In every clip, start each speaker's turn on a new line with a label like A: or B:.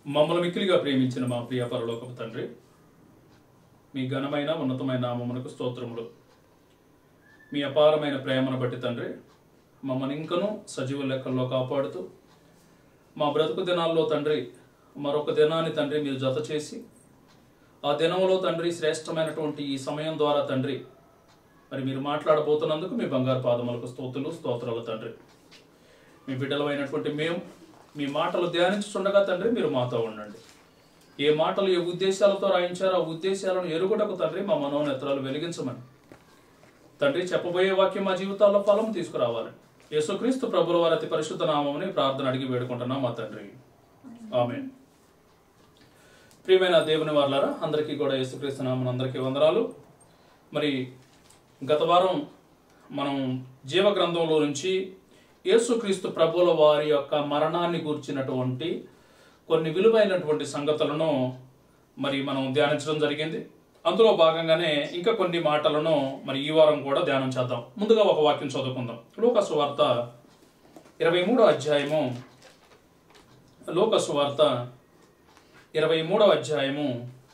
A: మమ్మల్ని మిక్కిలిగా ప్రేమించిన మా ప్రియ పరలోకపు తండ్రి మీ ఘనమైన ఉన్నతమైన నామమునకు స్తోత్రములు మీ అపారమైన ప్రేమను బట్టి తండ్రి మమ్మల్ని ఇంకనూ సజీవ లెక్కల్లో కాపాడుతూ మా బ్రతుకు దినాల్లో తండ్రి మరొక దినాన్ని తండ్రి మీరు జత చేసి ఆ దినంలో తండ్రి శ్రేష్టమైనటువంటి ఈ సమయం ద్వారా తండ్రి మరి మీరు మాట్లాడబోతున్నందుకు మీ బంగారు పాదములకు స్తోత్రులు స్తోత్రాలు తండ్రి మీ బిడ్డలమైనటువంటి మేము మీ మాటలు ధ్యానించుండగా తండ్రి మీరు మాతో ఉండండి ఏ మాటలు ఏ ఉద్దేశాలతో రాయించారో ఆ ఉద్దేశాలను ఎరుగుటకు తండ్రి మా మనోనేత్రాలు వెలిగించమని తండ్రి చెప్పబోయే వాక్యం మా జీవితాల్లో ఫలం తీసుకురావాలి యేసుక్రీస్తు ప్రభుల వారి అతి పరిశుద్ధ నామముని ప్రార్థన అడిగి వేడుకుంటున్నాం మా తండ్రి ఆమె ప్రియమైన దేవుని వారులారా అందరికీ కూడా యేసుక్రీస్తు నామం అందరికీ వందనాలు మరి గత వారం మనం జీవ గ్రంథంలో నుంచి యేసుక్రీస్తు ప్రభుల వారి యొక్క మరణాన్ని గూర్చినటువంటి కొన్ని విలువైనటువంటి సంగతులను మరి మనం ధ్యానించడం జరిగింది అందులో భాగంగానే ఇంకా కొన్ని మాటలను మరి ఈ వారం కూడా ధ్యానం చేద్దాం ముందుగా ఒక వాక్యం చదువుకుందాం లోకసు వార్త ఇరవై మూడో అధ్యాయము లోకసు వార్త ఇరవై మూడవ అధ్యాయము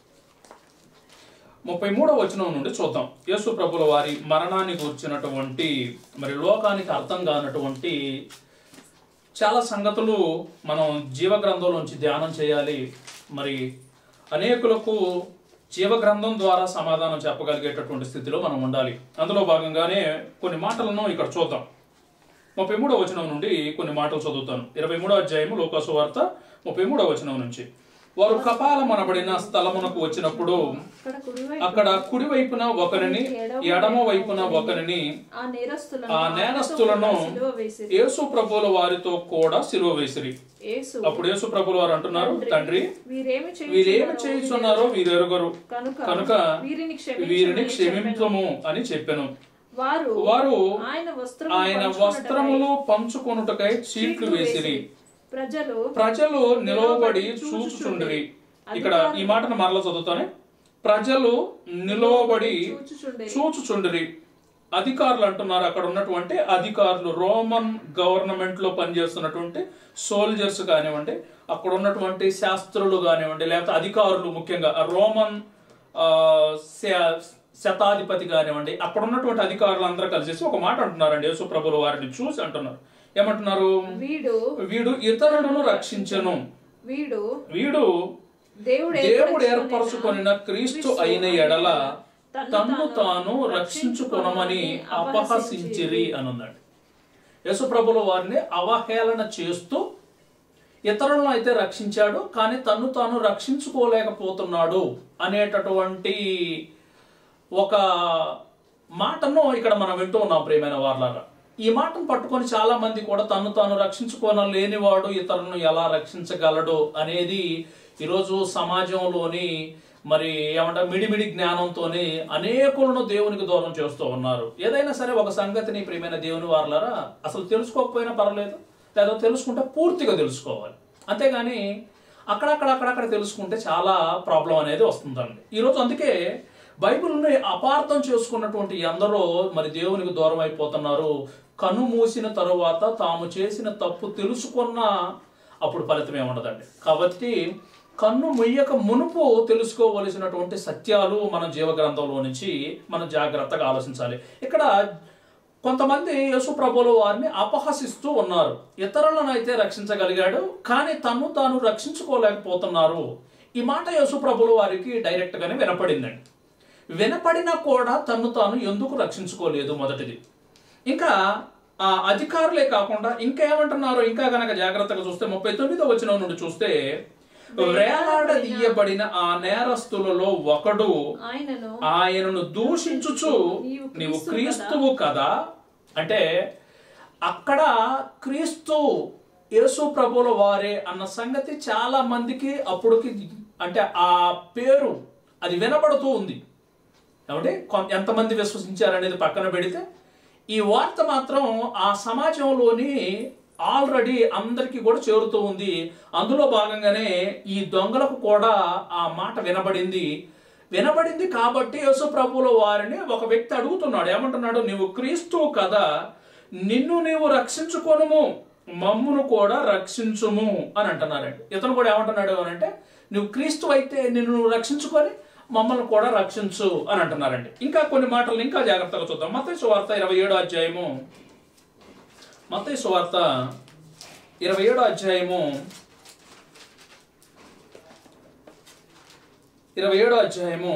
A: ముప్పై మూడవ వచనం నుండి చూద్దాం యేసు ప్రభుల వారి మరణాన్ని గూర్చినటువంటి మరి లోకానికి అర్థం కానటువంటి చాలా సంగతులు మనం జీవ గ్రంథంలోంచి ధ్యానం చేయాలి మరి అనేకులకు జీవ గ్రంథం ద్వారా సమాధానం చెప్పగలిగేటటువంటి స్థితిలో మనం ఉండాలి అందులో భాగంగానే కొన్ని మాటలను ఇక్కడ చూద్దాం ముప్పై మూడవ వచనం నుండి కొన్ని మాటలు చదువుతాను ఇరవై మూడో అధ్యాయము లోకాసు వార్త ముప్పై మూడవ వచనం నుంచి వారు కపాలం అనబడిన స్థలమునకు వచ్చినప్పుడు
B: అక్కడ కుడివైపు
A: అక్కడ కుడి వైపున ఒకరిని ఎడమ వైపున ఒకరిని
B: ఆ నేరస్తులను
A: ఆ నేరస్తులను
B: సిలువ వేసిరి.
A: యేసు ప్రభుల వారితో కూడా సిలువ వేసిరి
B: యేసు
A: అప్పుడు యేసు ప్రభుల వారు అంటున్నారు తండ్రి
B: వీరేమి
A: వీరేమి చేయుచున్నారో వీరు ఎరుగరు
B: కనుక
A: కనుక
B: వీరిని
A: వీరిని
B: క్షమించమని
A: క్షమించము అని చెప్పాను
B: వారు
A: వారు
B: ఆయన వస్త్రం
A: ఆయన వస్త్రములు పంచుకొనుటకై చీట్లు వేసిరి
B: ప్రజలు
A: ప్రజలు నిలవబడి చూచుచుండిరి ఇక్కడ ఈ మాటను మరలా చదువుతానే ప్రజలు నిలవబడి
B: చూచుచుండే
A: చూచుచుండిరి అధికారులు అంటున్నారు అక్కడ ఉన్నటువంటి అధికారులు రోమన్ గవర్నమెంట్ లో పనిచేస్తున్నటువంటి సోల్జర్స్ కానివ్వండి అక్కడ ఉన్నటువంటి శాస్త్రులు కానివ్వండి లేకపోతే అధికారులు ముఖ్యంగా ఆ రోమన్ ఆ, శ- శతాధిపతి కానివ్వండి అక్కడ ఉన్నటువంటి అధికారులు అందరూ కలిసేసి ఒక మాట అంటున్నారండి యేసుప్రభులు వారిని చూసి అంటున్నారు ఏమంటున్నారు
B: వీడు
A: వీడు ఇతరులను రక్షించను
B: వీడు
A: వీడు
B: దేవుడు
A: దేవుడు ఏర్పరచుకొనిన క్రీస్తు అయిన ఎడల తన్ను తాను రక్షించుకొనమని అపహసించిరి అని ఉన్నాడు యేసుప్రభుల వారిని అవహేళన చేస్తూ ఇతరులను అయితే రక్షించాడు కానీ తన్ను తాను రక్షించుకోలేకపోతున్నాడు అనేటటువంటి ఒక మాటను ఇక్కడ మనం వింటూ ఉన్నాం ప్రియమైన వార్లారా ఈ మాటను పట్టుకొని చాలా మంది కూడా తను తాను రక్షించుకోనలేనివాడు ఇతరులను ఎలా రక్షించగలడు అనేది ఈరోజు సమాజంలోని మరి ఏమంటారు మిడిమిడి జ్ఞానంతోని అనేకులను దేవునికి దూరం చేస్తూ ఉన్నారు ఏదైనా సరే ఒక సంగతిని ప్రియమైన దేవుని వారలారా అసలు తెలుసుకోకపోయినా పర్లేదు లేదా తెలుసుకుంటే పూర్తిగా తెలుసుకోవాలి అంతేగాని అక్కడక్కడ అక్కడక్కడ తెలుసుకుంటే చాలా ప్రాబ్లం అనేది వస్తుందండి ఈరోజు అందుకే బైబిల్ని అపార్థం చేసుకున్నటువంటి ఎందరో మరి దేవునికి దూరం అయిపోతున్నారు కను మూసిన తరువాత తాము చేసిన తప్పు తెలుసుకున్న అప్పుడు ఫలితం ఉండదండి కాబట్టి కన్ను ముయ్యక మునుపు తెలుసుకోవలసినటువంటి సత్యాలు మన జీవగ్రంథంలో నుంచి మనం జాగ్రత్తగా ఆలోచించాలి ఇక్కడ కొంతమంది యేసు ప్రభులు వారిని అపహసిస్తూ ఉన్నారు ఇతరులను అయితే రక్షించగలిగాడు కానీ తను తాను రక్షించుకోలేకపోతున్నారు ఈ మాట యేసు ప్రభులు వారికి డైరెక్ట్ గానే వినపడిందండి వినపడినా కూడా తను తాను ఎందుకు రక్షించుకోలేదు మొదటిది ఇంకా ఆ అధికారులే కాకుండా ఇంకా ఏమంటున్నారు ఇంకా గనక జాగ్రత్తగా చూస్తే ముప్పై తొమ్మిదో వచ్చిన నుండి చూస్తే వేలాడదీయబడిన ఆ నేరస్తులలో ఒకడు
B: ఆయనను
A: ఆయనను దూషించుచు నీవు క్రీస్తువు కదా అంటే అక్కడ క్రీస్తు యేసు ప్రభుల వారే అన్న సంగతి చాలా మందికి అప్పుడుకి అంటే ఆ పేరు అది వినబడుతూ ఉంది కాబట్టి కొం- ఎంతమంది విశ్వసించారనేది పక్కన పెడితే ఈ వార్త మాత్రం ఆ సమాజంలోని ఆల్రెడీ అందరికీ కూడా చేరుతూ ఉంది అందులో భాగంగానే ఈ దొంగలకు కూడా ఆ మాట వినబడింది వినబడింది కాబట్టి యేసు ప్రభుల వారిని ఒక వ్యక్తి అడుగుతున్నాడు ఏమంటున్నాడు నీవు క్రీస్తు కదా నిన్ను నీవు రక్షించుకొనుము మమ్మును కూడా రక్షించుము అని అంటున్నారండి ఇతను కూడా ఏమంటున్నాడు అని అంటే నువ్వు క్రీస్తు అయితే నిన్ను నువ్వు రక్షించుకొని మమ్మల్ని కూడా రక్షించు అని అంటున్నారండి ఇంకా కొన్ని మాటలు ఇంకా జాగ్రత్తగా చూద్దాం మత సువార్త ఇరవై ఏడో అధ్యాయము మత సువార్త ఇరవై ఏడో అధ్యాయము ఇరవై ఏడో అధ్యాయము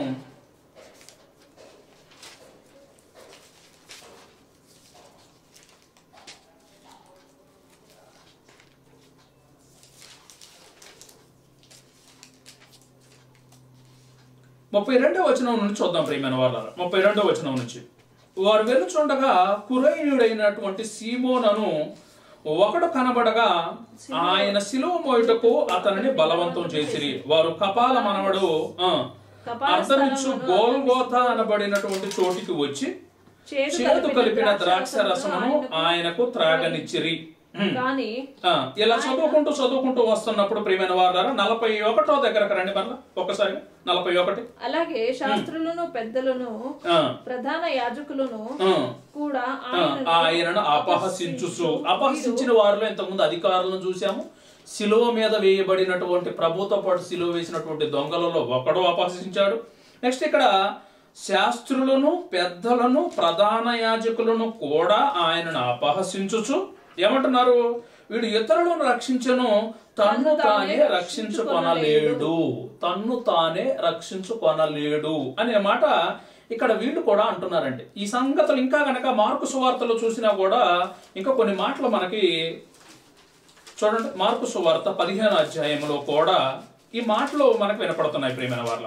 A: ముప్పై రెండో వచనం నుంచి చూద్దాం ప్రియమైన వాళ్ళ ముప్పై రెండో వచనం నుంచి వారు వెలుచుండగా కురైనుడైనటువంటి సీమోనను ఒకడు కనబడగా ఆయన శిలువ మోయుటకు అతనిని బలవంతం చేసిరి వారు కపాల మనవడు ఆ,
B: కపాల
A: అర్థమిచ్చు
B: స్థలమును
A: గోల్గోత అనబడినటువంటి చోటికి వచ్చి
B: చేదు
A: చేతు కలిపిన ద్రాక్ష రసమును ఆయనకు త్రాగనిచ్చిరి హ్మ్.
B: కానీ
A: ఆ, ఇలా చదువుకుంటూ చదువుకుంటూ వస్తున్నప్పుడు ప్రియమైన వారు నలభై ఒకటో దగ్గరకు రండి మరలా ఒకసారి నలభై ఒకటి
B: అలాగే శాస్త్రులను పెద్దలను
A: ఆ,
B: ప్రధాన యాజకులను
A: ఆ,
B: కూడా
A: ఆ,
B: ఆయనను
A: ఆయనను అపహసించుచు అపహసించిన వారిలో ఇంతకుముందు అధికారులను చూసాము శిలువ మీద వేయబడినటువంటి ప్రభుతో పాటు శిలువ వేసినటువంటి దొంగలలో ఒకడు అపహసించాడు నెక్స్ట్ ఇక్కడ శాస్త్రులను పెద్దలను ప్రధాన యాజకులను కూడా ఆయనను అపహసించుచు ఏమంటున్నారు వీడు ఇతరులను రక్షించను తన్ను తానే రక్షించుకొనలేడు తన్ను తానే రక్షించుకొనలేడు అనే మాట ఇక్కడ వీళ్ళు కూడా అంటున్నారండి ఈ సంగతులు ఇంకా గనక మార్కు సువార్తలో చూసినా కూడా ఇంకా కొన్ని మాటలు మనకి చూడండి మార్కు సువార్త పదిహేను అధ్యాయంలో కూడా ఈ మాటలు మనకు వినపడుతున్నాయి ప్రియమైన వాళ్ళ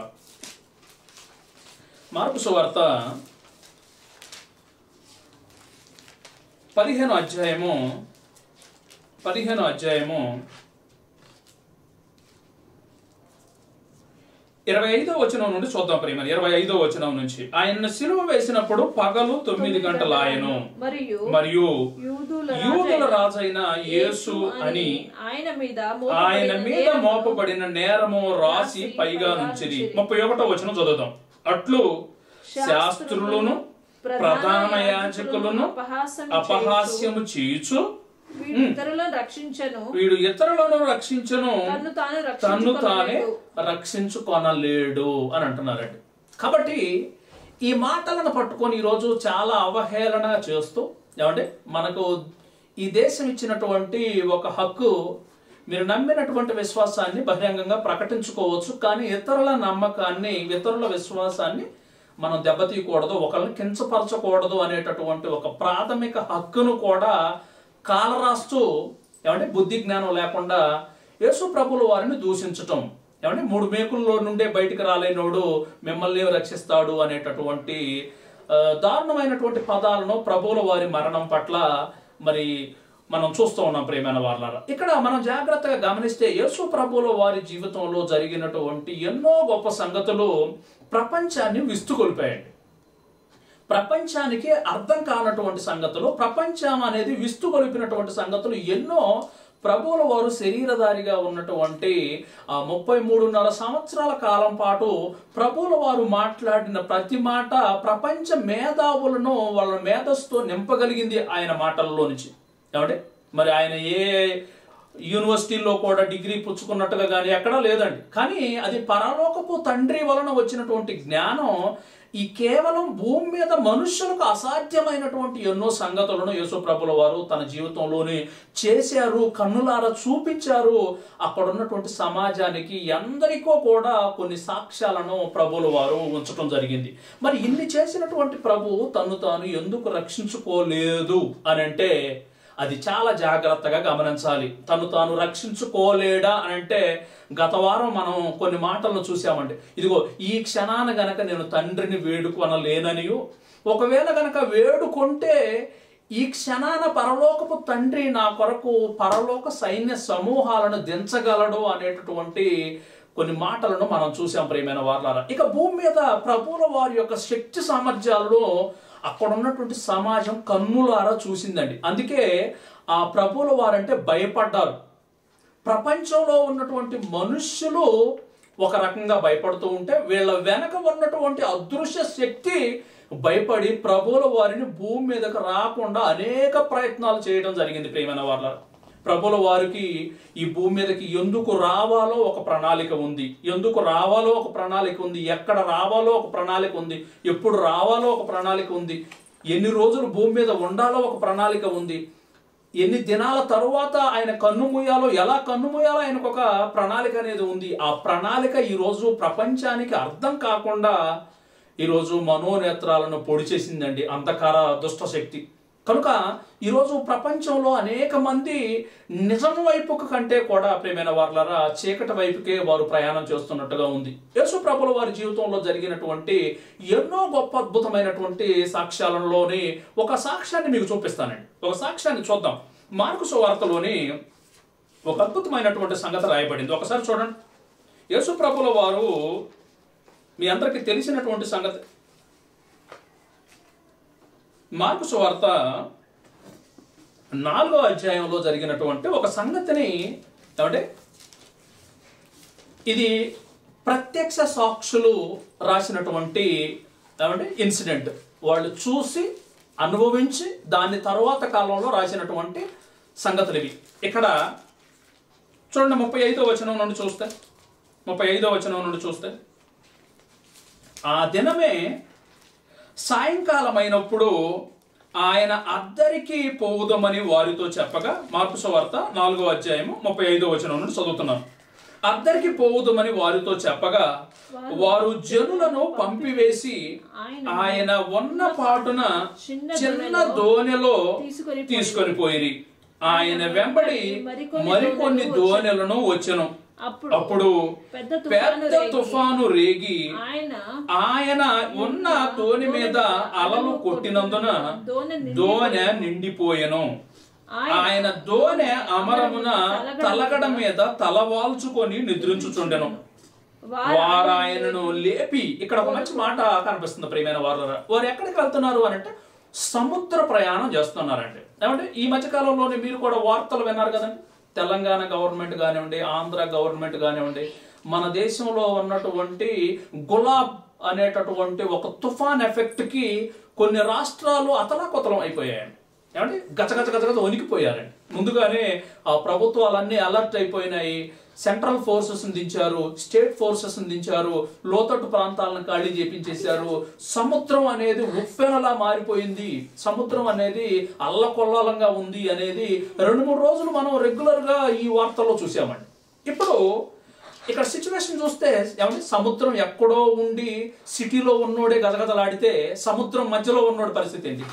A: మార్కు సువార్త పదిహేను అధ్యాయము పదిహేను అధ్యాయము ఇరవై ఐదో వచనం నుండి చూద్దాం ప్రియమైన ఇరవై ఐదో వచనం నుంచి ఆయన సిలువ వేసినప్పుడు పగలు తొమ్మిది గంటల ఆయను
B: మరియు
A: మరియు
B: యూదుల
A: యూదుల రాజైన యేసు అని
B: ఆయన మీద
A: ఆయన
B: మోపబడిన
A: మీద
B: నేరము
A: మోపబడిన నేరము రాసి పైగా నుంచిది ముప్పై ఒకటో వచనం చదువుదాం అట్లు శాస్త్రులను ప్రధాన యాజకులను
B: అపహాస్యం
A: అపహాస్యము చేయుచు
B: వీడు ఇతరులను రక్షించను
A: వీడు ఇతరులను రక్షించను
B: తన్ను తాను
A: తన్ను తానే
B: రక్షించుకొనలేడు
A: రక్షించుకొనలేడు అని అంటున్నారండి కాబట్టి ఈ మాటలను పట్టుకొని ఈరోజు చాలా అవహేళన చేస్తూ ఏమంటే మనకు ఈ దేశం ఇచ్చినటువంటి ఒక హక్కు మీరు నమ్మినటువంటి విశ్వాసాన్ని బహిరంగంగా ప్రకటించుకోవచ్చు కానీ ఇతరుల నమ్మకాన్ని ఇతరుల విశ్వాసాన్ని మనం దెబ్బతీయకూడదు ఒకరిని కించపరచకూడదు అనేటటువంటి ఒక ప్రాథమిక హక్కును కూడా కాలరాస్తూ ఏమంటే బుద్ధి జ్ఞానం లేకుండా యేసు ప్రభుల వారిని దూషించటం ఏమంటే మూడు మేకుల్లో నుండే బయటికి రాలేనోడు మిమ్మల్ని రక్షిస్తాడు అనేటటువంటి ఆ, దారుణమైనటువంటి పదాలను ప్రభువుల వారి మరణం పట్ల మరి మనం చూస్తూ ఉన్నాం ప్రేమైన వాళ్ళారా ఇక్కడ మనం జాగ్రత్తగా గమనిస్తే యేసు ప్రభువుల వారి జీవితంలో జరిగినటువంటి ఎన్నో గొప్ప సంగతులు ప్రపంచాన్ని విస్తుకొల్పాయండి ప్రపంచానికి అర్థం కానటువంటి సంగతులు ప్రపంచం అనేది విస్తుగొలిపినటువంటి సంగతులు ఎన్నో ప్రభువుల వారు శరీరధారిగా ఉన్నటువంటి ఆ ముప్పై మూడున్నర సంవత్సరాల కాలం పాటు ప్రభువుల వారు మాట్లాడిన ప్రతి మాట ప్రపంచ మేధావులను వాళ్ళ మేధస్సుతో నింపగలిగింది ఆయన మాటల్లో నుంచి ఏమంటే మరి ఆయన ఏ యూనివర్సిటీలో కూడా డిగ్రీ పుచ్చుకున్నట్టుగా కానీ ఎక్కడా లేదండి కానీ అది పరలోకపు తండ్రి వలన వచ్చినటువంటి జ్ఞానం ఈ కేవలం భూమి మీద మనుషులకు అసాధ్యమైనటువంటి ఎన్నో సంగతులను యేసుప్రభుల వారు తన జీవితంలోనే చేశారు కన్నులారా చూపించారు అక్కడ ఉన్నటువంటి సమాజానికి ఎందరికో కూడా కొన్ని సాక్ష్యాలను ప్రభుల వారు ఉంచడం జరిగింది మరి ఇన్ని చేసినటువంటి ప్రభు తను తాను ఎందుకు రక్షించుకోలేదు అని అంటే అది చాలా జాగ్రత్తగా గమనించాలి తను తాను రక్షించుకోలేడా అని అంటే గత వారం మనం కొన్ని మాటలను చూసామండి ఇదిగో ఈ క్షణాన గనక నేను తండ్రిని వేడుకొనలేననియు ఒకవేళ గనక వేడుకుంటే ఈ క్షణాన పరలోకపు తండ్రి నా కొరకు పరలోక సైన్య సమూహాలను దించగలడు అనేటటువంటి కొన్ని మాటలను మనం చూసాం ప్రియమైన వార్లారా ఇక భూమి మీద ప్రభువుల వారి యొక్క శక్తి సామర్థ్యాలను అక్కడ ఉన్నటువంటి సమాజం కన్నులారా చూసిందండి అందుకే ఆ ప్రభువుల వారంటే భయపడ్డారు ప్రపంచంలో ఉన్నటువంటి మనుష్యులు ఒక రకంగా భయపడుతూ ఉంటే వీళ్ళ వెనక ఉన్నటువంటి అదృశ్య శక్తి భయపడి ప్రభువుల వారిని భూమి మీదకి రాకుండా అనేక ప్రయత్నాలు చేయడం జరిగింది ప్రియమైన వాళ్ళ ప్రభుల వారికి ఈ భూమి మీదకి ఎందుకు రావాలో ఒక ప్రణాళిక ఉంది ఎందుకు రావాలో ఒక ప్రణాళిక ఉంది ఎక్కడ రావాలో ఒక ప్రణాళిక ఉంది ఎప్పుడు రావాలో ఒక ప్రణాళిక ఉంది ఎన్ని రోజులు భూమి మీద ఉండాలో ఒక ప్రణాళిక ఉంది ఎన్ని దినాల తరువాత ఆయన కన్ను మూయాలో ఎలా కన్ను మూయాలో ఆయనకు ఒక ప్రణాళిక అనేది ఉంది ఆ ప్రణాళిక ఈరోజు ప్రపంచానికి అర్థం కాకుండా ఈరోజు మనోనేత్రాలను పొడి చేసిందండి అంధకార దుష్ట శక్తి కనుక ఈరోజు ప్రపంచంలో అనేక మంది నిజం వైపుకు కంటే కూడా ప్రేమైన వార్లరా చీకటి వైపుకే వారు ప్రయాణం చేస్తున్నట్టుగా ఉంది యేసు ప్రభుల వారి జీవితంలో జరిగినటువంటి ఎన్నో గొప్ప అద్భుతమైనటువంటి సాక్ష్యాలలోని ఒక సాక్ష్యాన్ని మీకు చూపిస్తానండి ఒక సాక్ష్యాన్ని చూద్దాం మార్కు సువార్తలోని ఒక అద్భుతమైనటువంటి సంగతి రాయబడింది ఒకసారి చూడండి యేసు ప్రభుల వారు మీ అందరికీ తెలిసినటువంటి సంగతి మార్కు సువార్త నాలుగో అధ్యాయంలో జరిగినటువంటి ఒక సంగతిని ఏమంటే ఇది ప్రత్యక్ష సాక్షులు రాసినటువంటి ఏమంటే ఇన్సిడెంట్ వాళ్ళు చూసి అనుభవించి దాని తర్వాత కాలంలో రాసినటువంటి సంగతులు ఇవి ఇక్కడ చూడండి ముప్పై ఐదో వచనం నుండి చూస్తే ముప్పై ఐదో వచనం నుండి చూస్తే ఆ దినమే సాయంకాలమైనప్పుడు ఆయన అద్దరికి పోవుదమని వారితో చెప్పగా మార్పు సువార్త నాలుగో అధ్యాయము ముప్పై ఐదో వచనం నుండి చదువుతున్నాను అద్దరికి పోవుదమని వారితో చెప్పగా వారు జనులను పంపివేసి ఆయన ఉన్న పాటున చిన్న దోణెలో
B: తీసుకొని
A: తీసుకొని పోయిరి ఆయన వెంబడి మరికొన్ని దోణెలను వచ్చెను
B: అప్పుడు
A: అప్పుడు
B: పెద్ద తుఫాను
A: పెద్ద తుఫాను రేగి
B: ఆయన
A: ఆయన ఉన్న తోని మీద అలలు కొట్టినందున
B: దోణి
A: దోణె నిండిపోయెను
B: ఆయన
A: ఆయన దోణె అమరమున తలగడ మీద తలవాల్చుకొని నిద్రించుచుండెను
B: వారు
A: వారు ఆయనను లేపి ఇక్కడ ఒక మంచి మాట కనిపిస్తుంది ప్రియమైన వారు వారు ఎక్కడికి వెళ్తున్నారు అని అంటే సముద్ర ప్రయాణం చేస్తున్నారండి ఏమంటే ఈ మధ్య కాలంలోనే మీరు కూడా వార్తలు విన్నారు కదండి తెలంగాణ గవర్నమెంట్ కానివ్వండి ఆంధ్ర గవర్నమెంట్ కానివ్వండి మన దేశంలో ఉన్నటువంటి గులాబ్ అనేటటువంటి ఒక తుఫాన్ ఎఫెక్ట్ కి కొన్ని రాష్ట్రాలు అతలాకుతలం అయిపోయాయండి ఏమంటే గచగచ గచగచ వణికిపోయారండి ముందుగానే ఆ ప్రభుత్వాలన్నీ అలర్ట్ అయిపోయినాయి సెంట్రల్ ఫోర్సెస్ దించారు స్టేట్ ఫోర్సెస్ దించారు లోతట్టు ప్రాంతాలను ఖాళీ చేపించేశారు సముద్రం అనేది ఉప్పెనలా మారిపోయింది సముద్రం అనేది అల్లకొల్లాలంగా ఉంది అనేది రెండు మూడు రోజులు మనం రెగ్యులర్ గా ఈ వార్తల్లో చూసామండి ఇప్పుడు ఇక్కడ సిచ్యువేషన్ చూస్తే ఏమంటే సముద్రం ఎక్కడో ఉండి సిటీలో ఉన్నోడే గదగదలాడితే సముద్రం మధ్యలో ఉన్నోడి పరిస్థితి ఏంటి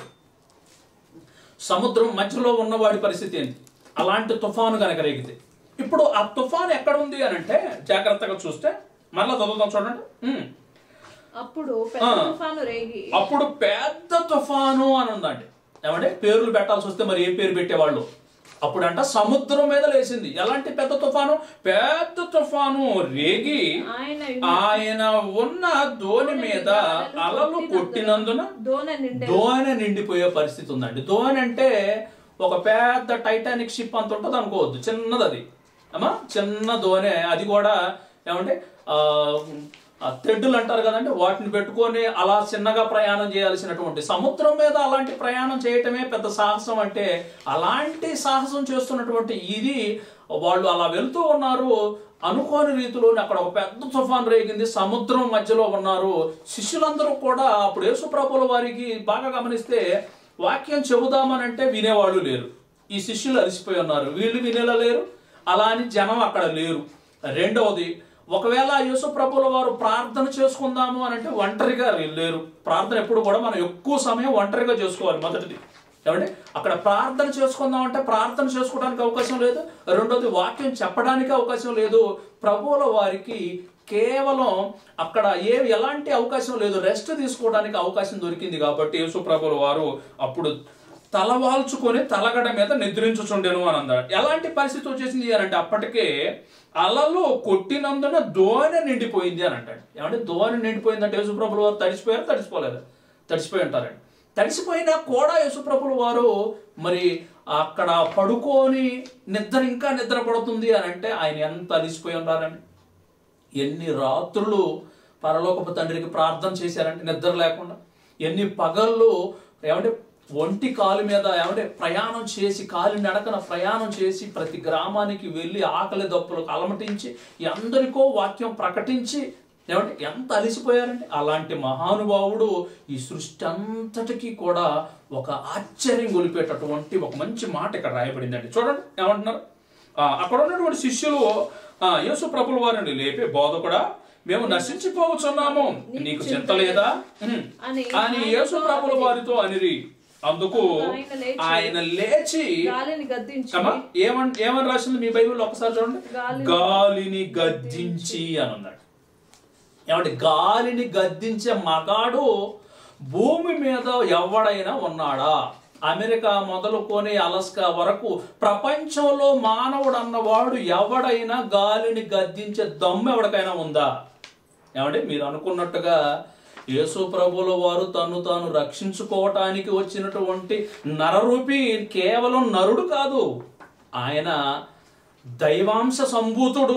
A: సముద్రం మధ్యలో ఉన్నవాడి పరిస్థితి ఏంటి అలాంటి తుఫాను కనుక రేగితే ఇప్పుడు ఆ తుఫాను ఎక్కడ ఉంది అని అంటే జాగ్రత్తగా చూస్తే మరలా చదువుతాం చూడండి ఉమ్.
B: అప్పుడు పెద్ద తుఫాను రేగి
A: అప్పుడు పెద్ద తుఫాను అని ఉందండి ఏమంటే పేర్లు పెట్టాల్సి వస్తే మరి ఏ పేరు పెట్టేవాళ్ళు అప్పుడంట సముద్రం మీద లేచింది ఎలాంటి పెద్ద తుఫాను పెద్ద తుఫాను రేగి
B: ఆయన
A: ఆయన ఉన్న దోణి మీద అలలు కొట్టినందున
B: దోణి నిండే
A: దోణి నిండిపోయే పరిస్థితి ఉందండి దోణి అంటే ఒక పెద్ద టైటానిక్ షిప్ అంత ఉంటుంది అనుకోవద్దు చిన్నది అది అమ్మా చిన్న దోణి అది కూడా ఏమంటే ఆ ఆ తెడ్డులు అంటారు కదండి వాటిని పెట్టుకొని అలా చిన్నగా ప్రయాణం చేయాల్సినటువంటి సముద్రం మీద అలాంటి ప్రయాణం చేయటమే పెద్ద సాహసం అంటే అలాంటి సాహసం చేస్తున్నటువంటి ఇది వాళ్ళు అలా వెళ్తూ ఉన్నారు అనుకోని రీతిలోనే అక్కడ ఒక పెద్ద తుఫాన్ రేగింది సముద్రం మధ్యలో ఉన్నారు శిష్యులందరూ కూడా అప్పుడు యేసుప్రభుల వారికి బాగా గమనిస్తే వాక్యం చెబుదామనంటే వినేవాళ్ళు లేరు ఈ శిష్యులు అలసిపోయి ఉన్నారు వీళ్ళు వినేలా లేరు అలా అని జనం అక్కడ లేరు రెండవది ఒకవేళ యేసుప్రభుల వారు ప్రార్థన చేసుకుందాము అని అంటే ఒంటరిగా లేరు ప్రార్థన ఎప్పుడు కూడా మనం ఎక్కువ సమయం ఒంటరిగా చేసుకోవాలి మొదటిది ఏమంటే అక్కడ ప్రార్థన చేసుకుందాం అంటే ప్రార్థన చేసుకోవడానికి అవకాశం లేదు రెండోది వాక్యం చెప్పడానికి అవకాశం లేదు ప్రభువుల వారికి కేవలం అక్కడ ఏ ఎలాంటి అవకాశం లేదు రెస్ట్ తీసుకోవడానికి అవకాశం దొరికింది కాబట్టి యేసు ప్రభుల వారు అప్పుడు తలవాల్చుకొని తలగడ మీద నిద్రించుచుండెను అని అన్నాడు ఎలాంటి పరిస్థితి వచ్చేసింది అని అంటే అప్పటికే అలలు కొట్టినందున దోణి నిండిపోయింది అని అంటాడు ఏమంటే దోణి నిండిపోయిందంటే యేసుప్రభుల వారు తడిసిపోయారు తడిసిపోలేదు తడిసిపోయి ఉంటారండి తడిసిపోయినా కూడా యేసుప్రభుల వారు మరి అక్కడ పడుకొని నిద్ర ఇంకా నిద్ర పడుతుంది అని అంటే ఆయన ఎంత అలిసిపోయి ఉన్నారండి ఎన్ని రాత్రులు పరలోకపు తండ్రికి ప్రార్థన చేశారంటే నిద్ర లేకుండా ఎన్ని పగళ్ళు ఏమంటే ఒంటి కాలు మీద ఏమంటే ప్రయాణం చేసి కాలి నడకన ప్రయాణం చేసి ప్రతి గ్రామానికి వెళ్ళి ఆకలి దప్పులకు అలమటించి ఎందరికో వాక్యం ప్రకటించి ఏమంటే ఎంత అలిసిపోయారంటే అలాంటి మహానుభావుడు ఈ సృష్టి అంతటికీ కూడా ఒక ఆశ్చర్యం గొలిపేటటువంటి ఒక మంచి మాట ఇక్కడ రాయబడిందండి చూడండి ఏమంటున్నారు ఆ, అక్కడ ఉన్నటువంటి శిష్యులు ఆ, యేసు ప్రభుల వారిని లేపి బోధకుడా మేము నశించిపోవచ్చున్నాము నీకు చింత లేదా ఉమ్.
B: అని
A: అని యేసు ప్రభుల వారితో అనిరి అందుకు
B: ఆయన లేచి
A: ఆయన లేచి
B: గాలిని గద్దించి
A: అమ్మా ఏమని ఏమని రాసింది మీ బైబిల్ ఒకసారి చూడండి
B: గాలిని
A: గాలిని గద్దించి అని ఉన్నాడు ఏమంటే గాలిని గద్దించే మగాడు భూమి మీద ఎవడైనా ఉన్నాడా అమెరికా మొదలుకొని అలస్కా వరకు ప్రపంచంలో మానవుడు అన్నవాడు ఎవడైనా గాలిని గద్దించే దమ్ము ఎవరికైనా ఉందా ఏమంటే మీరు అనుకున్నట్టుగా యేసు ప్రభుల వారు తను తాను రక్షించుకోవటానికి వచ్చినటువంటి నరరూపి కేవలం నరుడు కాదు ఆయన దైవాంశ సంభూతుడు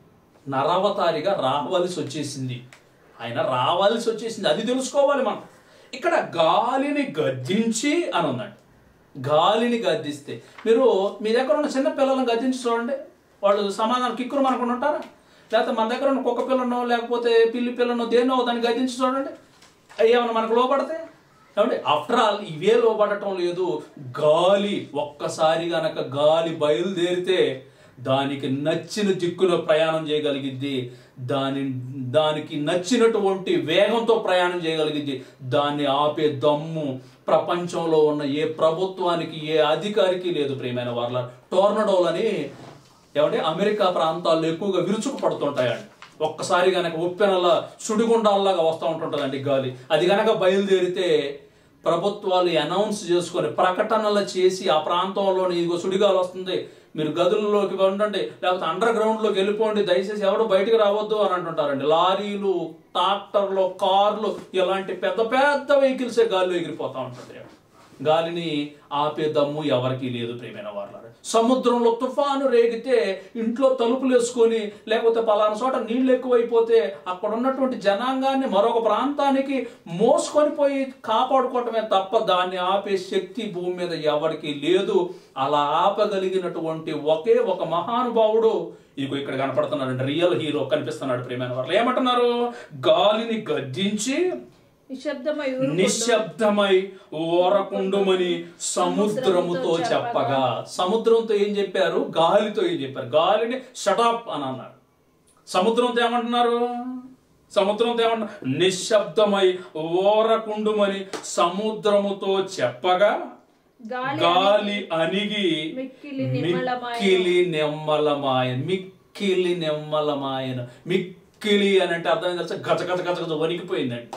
A: నరవతారిగా రావాల్సి వచ్చేసింది ఆయన రావాల్సి వచ్చేసింది అది తెలుసుకోవాలి మనం ఇక్కడ గాలిని గద్దించి అని ఉందండి గాలిని గద్దిస్తే మీరు మీ దగ్గర ఉన్న చిన్న పిల్లలను గద్దించి చూడండి వాళ్ళు సమాధానం కిక్కురు మనకుండా ఉంటారా లేకపోతే మన దగ్గర ఉన్న కుక్క పిల్లనో లేకపోతే పిల్లి పిల్లనో దేన్నో దాన్ని గద్దించి చూడండి అవి ఏమన్నా మనకు లోపడితే ఏమంటే ఆఫ్టర్ ఆల్ ఇవే లోపడటం లేదు గాలి ఒక్కసారి గనక గాలి బయలుదేరితే దానికి నచ్చిన దిక్కులో ప్రయాణం చేయగలిగిద్ది దాని దానికి నచ్చినటువంటి వేగంతో ప్రయాణం చేయగలిగిద్ది దాన్ని ఆపే దమ్ము ప్రపంచంలో ఉన్న ఏ ప్రభుత్వానికి ఏ అధికారికి లేదు ప్రియమైన వాళ్ళ టోర్నడోలని ఏమంటే అమెరికా ప్రాంతాల్లో ఎక్కువగా విరుచుకు పడుతుంటాయండి ఒక్కసారి గనక ఉప్పెనలా సుడిగుండాల్లాగా వస్తూ ఉంటుంటుందండి గాలి అది గనక బయలుదేరితే ప్రభుత్వాలు అనౌన్స్ చేసుకొని ప్రకటనలు చేసి ఆ ప్రాంతంలోని ఇదిగో సుడిగాలు వస్తుంది మీరు గదుల్లోకి ఉండండి లేకపోతే అండర్ గ్రౌండ్లోకి వెళ్ళిపోండి దయచేసి ఎవరు బయటికి రావద్దు అని అంటుంటారండి లారీలు ట్రాక్టర్లు కార్లు ఇలాంటి పెద్ద పెద్ద వెహికల్సే గాలిలో ఎగిరిపోతా ఉంటుంది గాలిని ఆపే దమ్ము ఎవరికీ లేదు ప్రేమైన వాళ్ళ సముద్రంలో తుఫాను రేగితే ఇంట్లో తలుపులు వేసుకొని లేకపోతే పలానా చోట నీళ్లు ఎక్కువైపోతే అక్కడ ఉన్నటువంటి జనాంగాన్ని మరొక ప్రాంతానికి మోసుకొని పోయి కాపాడుకోవటమే తప్ప దాన్ని ఆపే శక్తి భూమి మీద ఎవరికి లేదు అలా ఆపగలిగినటువంటి ఒకే ఒక మహానుభావుడు ఇదిగో ఇక్కడ కనపడుతున్నాడు రియల్ హీరో కనిపిస్తున్నాడు ప్రేమైన వాళ్ళు ఏమంటున్నారు గాలిని గద్దించి
B: నిశ్శబ్దమై
A: నిశ్శబ్దమై ఓరకుండుమని సముద్రముతో చెప్పగా సముద్రంతో ఏం చెప్పారు గాలితో ఏం చెప్పారు గాలిని షటాప్ అని అన్నారు సముద్రంతో ఏమంటున్నారు సముద్రంతో ఏమంటున్నారు నిశ్శబ్దమై ఓరకుండుమని సముద్రముతో చెప్పగా
B: గాలి
A: గాలి అణిగి
B: మిక్కిలి నిమ్మలమాయెను.
A: మిక్కిలి నెమ్మలమాయన మిక్కిలి నెమ్మలమాయన మిక్కిలి అని అంటే అర్థం తెలుసా గజ గజ గజ గజ వణికిపోయిందండి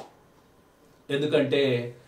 A: ఎందుకంటే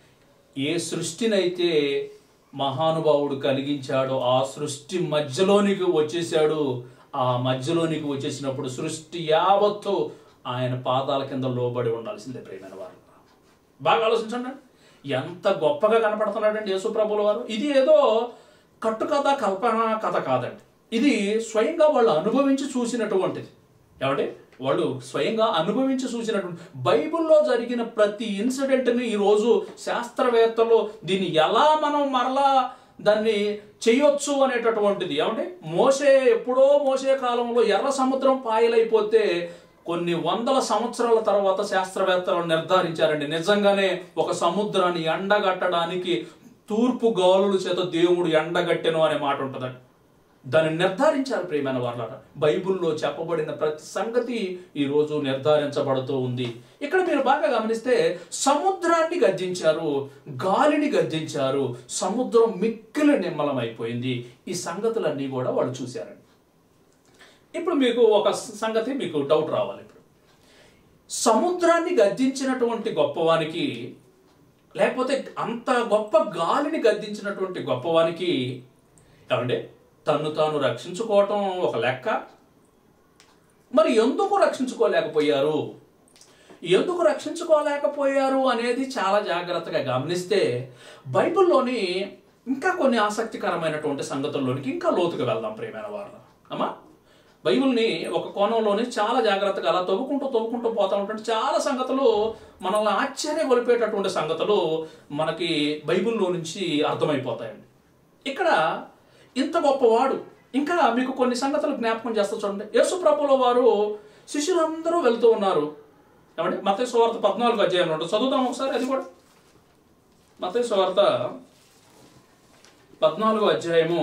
A: ఏ సృష్టినైతే మహానుభావుడు కలిగించాడో ఆ సృష్టి మధ్యలోనికి వచ్చేసాడు ఆ మధ్యలోనికి వచ్చేసినప్పుడు సృష్టి యావత్తు ఆయన పాదాల కింద లోబడి ఉండాల్సిందే ప్రేమైన వారు బాగా ఆలోచించండి ఎంత గొప్పగా కనపడుతున్నాడండి యేసుప్రభుల వారు ఇది ఏదో కట్టుకథ కల్పన కథ కాదండి ఇది స్వయంగా వాళ్ళు అనుభవించి చూసినటువంటిది ఏమంటే వాళ్ళు స్వయంగా అనుభవించి చూసినటువంటి బైబిల్లో జరిగిన ప్రతి ఇన్సిడెంట్ని ఈరోజు శాస్త్రవేత్తలు దీన్ని ఎలా మనం మరలా దాన్ని చేయొచ్చు అనేటటువంటిది ఏమంటే మోసే ఎప్పుడో మోసే కాలంలో ఎర్ర సముద్రం పాయలైపోతే కొన్ని వందల సంవత్సరాల తర్వాత శాస్త్రవేత్తలు నిర్ధారించారండి నిజంగానే ఒక సముద్రాన్ని ఎండగట్టడానికి తూర్పు గాలుల చేత దేవుడు ఎండగట్టెను అనే మాట ఉంటుందండి దాన్ని నిర్ధారించారు ప్రియమైన వాళ్ళ బైబిల్లో చెప్పబడిన ప్రతి సంగతి ఈ రోజు నిర్ధారించబడుతూ ఉంది ఇక్కడ మీరు బాగా గమనిస్తే సముద్రాన్ని గద్దించారు గాలిని గద్దించారు సముద్రం మిక్కిలి నిమ్మలమైపోయింది ఈ సంగతులన్నీ కూడా వాళ్ళు చూశారండి ఇప్పుడు మీకు ఒక సంగతి మీకు డౌట్ రావాలి ఇప్పుడు సముద్రాన్ని గద్దించినటువంటి గొప్పవానికి లేకపోతే అంత గొప్ప గాలిని గద్దించినటువంటి గొప్పవానికి ఏమంటే తన్ను తాను రక్షించుకోవటం ఒక లెక్క మరి ఎందుకు రక్షించుకోలేకపోయారు ఎందుకు రక్షించుకోలేకపోయారు అనేది చాలా జాగ్రత్తగా గమనిస్తే బైబిల్లోని ఇంకా కొన్ని ఆసక్తికరమైనటువంటి సంగతుల్లోనికి ఇంకా లోతుగా వెళ్దాం ప్రియమైన వారు అమ్మా బైబిల్ని ఒక కోణంలోని చాలా జాగ్రత్తగా అలా తవ్వుకుంటూ తవ్వుకుంటూ పోతా ఉంటుంటే చాలా సంగతులు మనల్ని ఆశ్చర్య కొలిపేటటువంటి సంగతులు మనకి బైబిల్లో నుంచి అర్థమైపోతాయండి ఇక్కడ ఇంత గొప్పవాడు ఇంకా మీకు కొన్ని సంగతులు జ్ఞాపకం చేస్తా చూడండి యేసు ప్రభుల వారు శిష్యులందరూ వెళ్తూ ఉన్నారు ఏమండి మత సువార్త పద్నాలుగు అధ్యాయం ఉంటుంది చదువుదాం ఒకసారి అది కూడా మత సువార్త పద్నాలుగో అధ్యాయము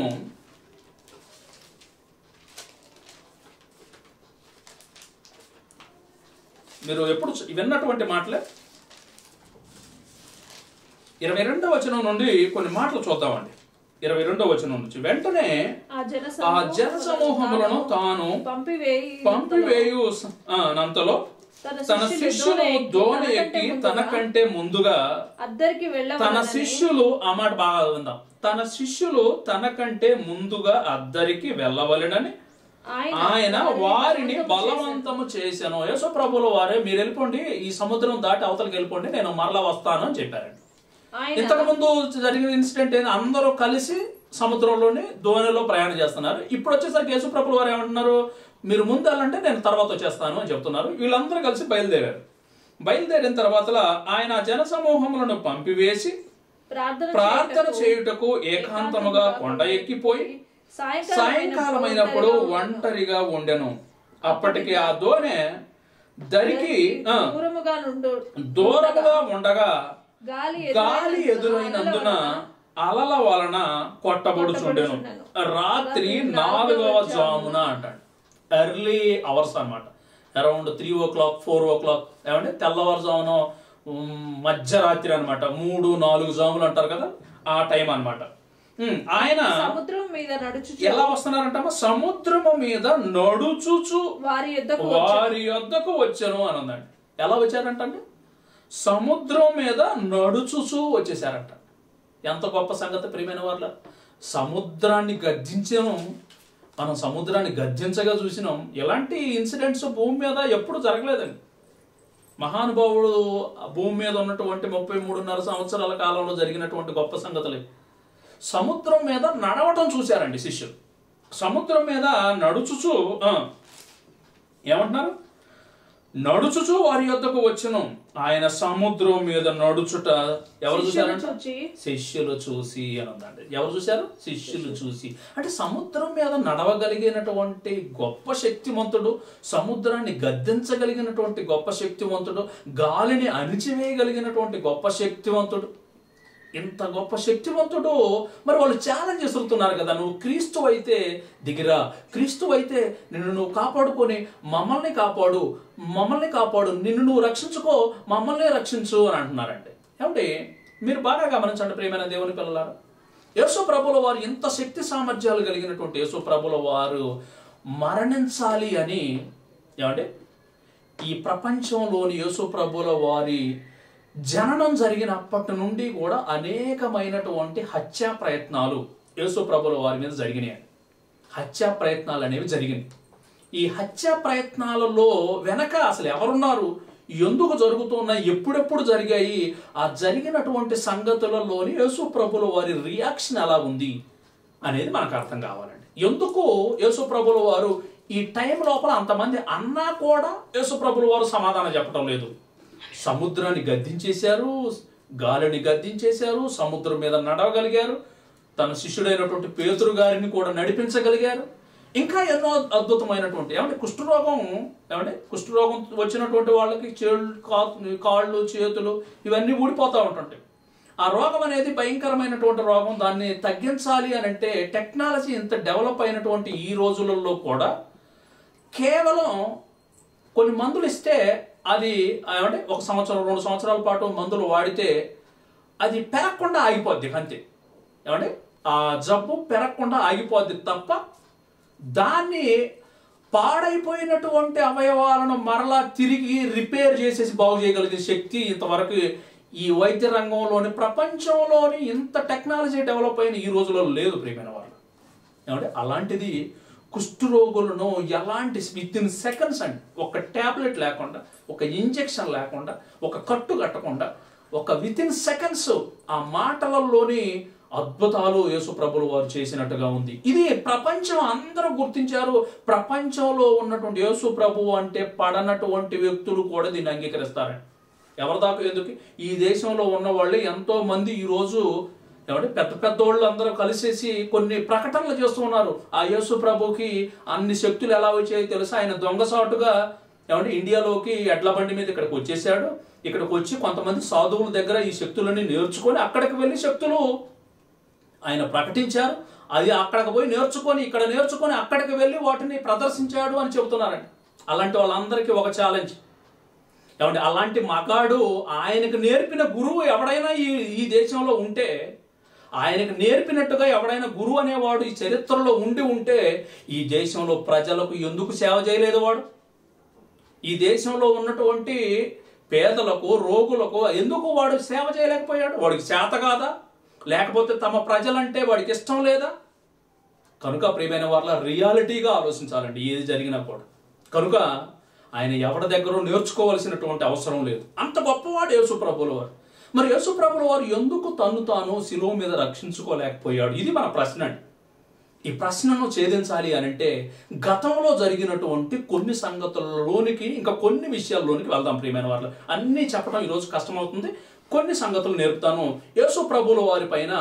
A: మీరు ఎప్పుడు చ- విన్నటువంటి మాటలే ఇరవై రెండో వచనం నుండి కొన్ని మాటలు చూద్దామండి ఇరవై రెండో వచనం నుంచి వెంటనే
B: ఆ జన
A: ఆ జన సమూహములను తాను
B: పంపివేయి
A: పంపివేయు స- ఆ, నంతలో
B: తన
A: తన
B: శిష్యులు
A: శిష్యులు
B: దోణి
A: దోణి
B: ఎక్కి
A: ఎక్కి
B: తనకంటే
A: తన కంటే ముందుగా
B: అద్దరికి
A: తన
B: వెళ్ళవలనని
A: శిష్యులు ఆ మాట బాగా విందాం తన శిష్యులు తన కంటే ముందుగా అద్దరికి వెళ్ళవలెనని
B: ఆయన
A: ఆయన వారిని బలవంతము చేశాను యేసు ప్రభుల వారే మీరు వెళ్ళిపోండి ఈ సముద్రం దాటి అవతలకి వెళ్ళిపోండి నేను మరలా వస్తాను అని చెప్పారండి
B: ఆయన
A: ఇంతకు ముందు జరిగిన ఇన్సిడెంట్ ఏంది అందరూ కలిసి సముద్రంలోని దోణిలో ప్రయాణం చేస్తున్నారు ఇప్పుడు వచ్చేసరికి యేసు ప్రభుల వారు ఏమంటున్నారు మీరు ముందు వెళ్ళంటే నేను తర్వాత వచ్చేస్తాను అని చెప్తున్నారు వీళ్ళందరూ కలిసి బయలుదేరారు బయలుదేరిన తర్వాత ఆయన జన సమూహములను పంపివేసి
B: ప్రార్థన
A: ప్రార్థన
B: చేయుటకు
A: చేయుటకు ఏకాంతముగా కొండ ఎక్కిపోయి
B: సాయంకాలం
A: సాయంకాలమైనప్పుడు ఒంటరిగా ఉండెను అప్పటికి ఆ దోణె దరికి ఆ,
B: దూరముగా నుండు
A: దూరముగా ఉండగా
B: గాలి
A: గాలి ఎదురైనందున అలల వలన కొట్టబడుచుండెను రాత్రి నాలుగవ జామున అంటాడు ఎర్లీ అవర్స్ అన్నమాట around three o'clock four o'clock ఏమంటే తెల్లవారుజామున ఉమ్, మధ్యరాత్రి అన్నమాట మూడు నాలుగు జాములు అంటారు కదా ఆ టైం అన్నమాట ఉమ్, ఆయన
B: సముద్రం మీద నడుచు
A: ఎలా వస్తున్నారంట సముద్రము మీద నడుచుచు
B: వారి యుద్ధకు
A: వారి యొద్దకు వచ్చాను అని ఉందండి ఎలా వచ్చారంటండి సముద్రం మీద నడుచుచూ వచ్చేసారంట ఎంత గొప్ప సంగతి ప్రియమైన వాళ్ళ సముద్రాన్ని గద్దించాము మనం సముద్రాన్ని గద్దించగా చూసినాం ఎలాంటి ఇన్సిడెంట్స్ భూమి మీద ఎప్పుడు జరగలేదండి మహానుభావుడు ఆ భూమి మీద ఉన్నటువంటి ముప్పై మూడున్నర సంవత్సరాల కాలంలో జరిగినటువంటి గొప్ప సంగతులు ఇవి. సముద్రం మీద నడవటం చూశారండి శిష్యులు సముద్రం మీద నడుచుచు ఆ, ఏమంటున్నారు నడుచుచు వారి యొద్దకు వచ్చును ఆయన సముద్రం మీద నడుచుట ఎవరు చూశారంట
B: చూచి
A: శిష్యులు చూసి అని ఉందండి ఎవరు చూశారు శిష్యులు చూసి అంటే సముద్రం మీద నడవగలిగినటువంటి గొప్ప శక్తివంతుడు సముద్రాన్ని గద్దించగలిగినటువంటి గొప్ప శక్తివంతుడు గాలిని అణిచివేయగలిగినటువంటి గొప్ప శక్తివంతుడు ఇంత గొప్ప శక్తివంతుడు మరి వాళ్ళు ఛాలెంజ్ చేస్తున్నారు కదా నువ్వు క్రీస్తు అయితే దిగిరా క్రీస్తు అయితే నిన్ను నువ్వు కాపాడుకొని మమ్మల్ని కాపాడు మమ్మల్ని కాపాడు నిన్ను నువ్వు రక్షించుకో మమ్మల్ని రక్షించు అని అంటున్నారండి ఏమంటే మీరు బాగా గమనించండి ప్రియమైన దేవుని పిల్లలారా యేసు ప్రభుల వారు ఇంత శక్తి సామర్థ్యాలు కలిగినటువంటి యేసు ప్రభుల వారు మరణించాలి అని ఏమంటే ఈ ప్రపంచంలోని యేసు ప్రభుల వారి జననం జరిగినప్పటి నుండి కూడా అనేకమైనటువంటి హత్యా ప్రయత్నాలు యేసు ప్రభుల వారి మీద జరిగినాయి హత్యా ప్రయత్నాలు అనేవి జరిగినాయి ఈ హత్యా ప్రయత్నాలలో వెనక అసలు ఎవరున్నారు ఎందుకు జరుగుతున్నాయి ఎప్పుడెప్పుడు జరిగాయి ఆ జరిగినటువంటి సంగతులలోని యేసు ప్రభుల వారి రియాక్షన్ ఎలా ఉంది అనేది మనకు అర్థం కావాలండి ఎందుకు యేసు ప్రభుల వారు ఈ టైం లోపల అంతమంది అన్నా కూడా యేసు ప్రభుల వారు సమాధానం చెప్పడం లేదు సముద్రాన్ని గద్దించేశారు గాలిని గద్దించేశారు సముద్రం మీద నడవగలిగారు తన శిష్యుడైనటువంటి పేతురు గారిని కూడా నడిపించగలిగారు ఇంకా ఎన్నో అద్భుతమైనటువంటి ఏమంటే కుష్ఠరోగం ఏమంటే కుష్ఠరోగం వచ్చినటువంటి వాళ్ళకి చేళ్ళు కా- కాళ్ళు చేతులు ఇవన్నీ ఊడిపోతూ ఉంటుంటాయి ఆ రోగం అనేది భయంకరమైనటువంటి రోగం దాన్ని తగ్గించాలి అని అంటే టెక్నాలజీ ఇంత డెవలప్ అయినటువంటి ఈ రోజులలో కూడా కేవలం కొన్ని మందులు ఇస్తే అది ఏమంటే ఒక సంవత్సరం రెండు సంవత్సరాల పాటు మందులు వాడితే అది పెరగకుండా ఆగిపోద్ది అంతే ఏమంటే ఆ జబ్బు పెరగకుండా ఆగిపోద్ది తప్ప దాన్ని పాడైపోయినటువంటి అవయవాలను మరలా తిరిగి రిపేర్ చేసేసి బాగు చేయగలిగే శక్తి ఇంతవరకు ఈ వైద్య రంగంలోని ప్రపంచంలోని ఇంత టెక్నాలజీ డెవలప్ అయిన ఈ రోజుల్లో లేదు ప్రియమైన వాళ్ళు ఏమంటే అలాంటిది కుష్ఠరోగులను ఎలాంటి విత్ ఇన్ సెకండ్స్ అండి ఒక ట్యాబ్లెట్ లేకుండా ఒక ఇంజెక్షన్ లేకుండా ఒక కట్టు కట్టకుండా ఒక విత్ ఇన్ సెకండ్స్ ఆ మాటలలోని అద్భుతాలు యేసు ప్రభులు వారు చేసినట్టుగా ఉంది ఇది ప్రపంచం అందరూ గుర్తించారు ప్రపంచంలో ఉన్నటువంటి యేసు ప్రభు అంటే పడనటువంటి వ్యక్తులు కూడా దీన్ని అంగీకరిస్తారండి ఎవరి దాకా ఎందుకు ఈ దేశంలో ఉన్న వాళ్ళే ఎంతో మంది ఈరోజు ఏమంటే పెద్ద పెద్ద వాళ్ళు అందరూ కలిసేసి కొన్ని ప్రకటనలు చేస్తూ ఉన్నారు ఆ యేసు ప్రభుకి అన్ని శక్తులు ఎలా వచ్చాయో తెలుసా ఆయన దొంగసాటుగా ఏమంటే ఇండియాలోకి ఎడ్ల బండి మీద ఇక్కడికి వచ్చేసాడు ఇక్కడికి వచ్చి కొంతమంది సాధువుల దగ్గర ఈ శక్తులన్నీ నేర్చుకొని అక్కడికి వెళ్ళి శక్తులు ఆయన ప్రకటించారు అది అక్కడికి పోయి నేర్చుకొని ఇక్కడ నేర్చుకొని అక్కడికి వెళ్ళి వాటిని ప్రదర్శించాడు అని చెబుతున్నారండి అలాంటి వాళ్ళందరికీ ఒక ఛాలెంజ్ ఏమంటే అలాంటి మగాడు ఆయనకు నేర్పిన గురువు ఎవడైనా ఈ ఈ దేశంలో ఉంటే ఆయనకు నేర్పినట్టుగా ఎవడైనా గురువు అనేవాడు ఈ చరిత్రలో ఉండి ఉంటే ఈ దేశంలో ప్రజలకు ఎందుకు సేవ చేయలేదు వాడు ఈ దేశంలో ఉన్నటువంటి పేదలకు రోగులకు ఎందుకు వాడు సేవ చేయలేకపోయాడు వాడికి చేత కాదా లేకపోతే తమ ప్రజలంటే వాడికి ఇష్టం లేదా కనుక ప్రియమైన వాళ్ళ రియాలిటీగా ఆలోచించాలండి ఏది జరిగినా కూడా కనుక ఆయన ఎవరి దగ్గర నేర్చుకోవాల్సినటువంటి అవసరం లేదు అంత గొప్పవాడు యేసుప్రభుల వారు మరి యేసుప్రభుల వారు ఎందుకు తన్ను తాను శిలువ మీద రక్షించుకోలేకపోయాడు ఇది మన ప్రశ్న అండి ఈ ప్రశ్నను ఛేదించాలి అని అంటే గతంలో జరిగినటువంటి కొన్ని సంగతులలోనికి ఇంకా కొన్ని విషయాల్లోనికి వెళ్దాం ప్రియమైన వాళ్ళు అన్నీ చెప్పడం ఈరోజు కష్టమవుతుంది కొన్ని సంగతులు నేర్పుతాను యేసు ప్రభుల వారి పైన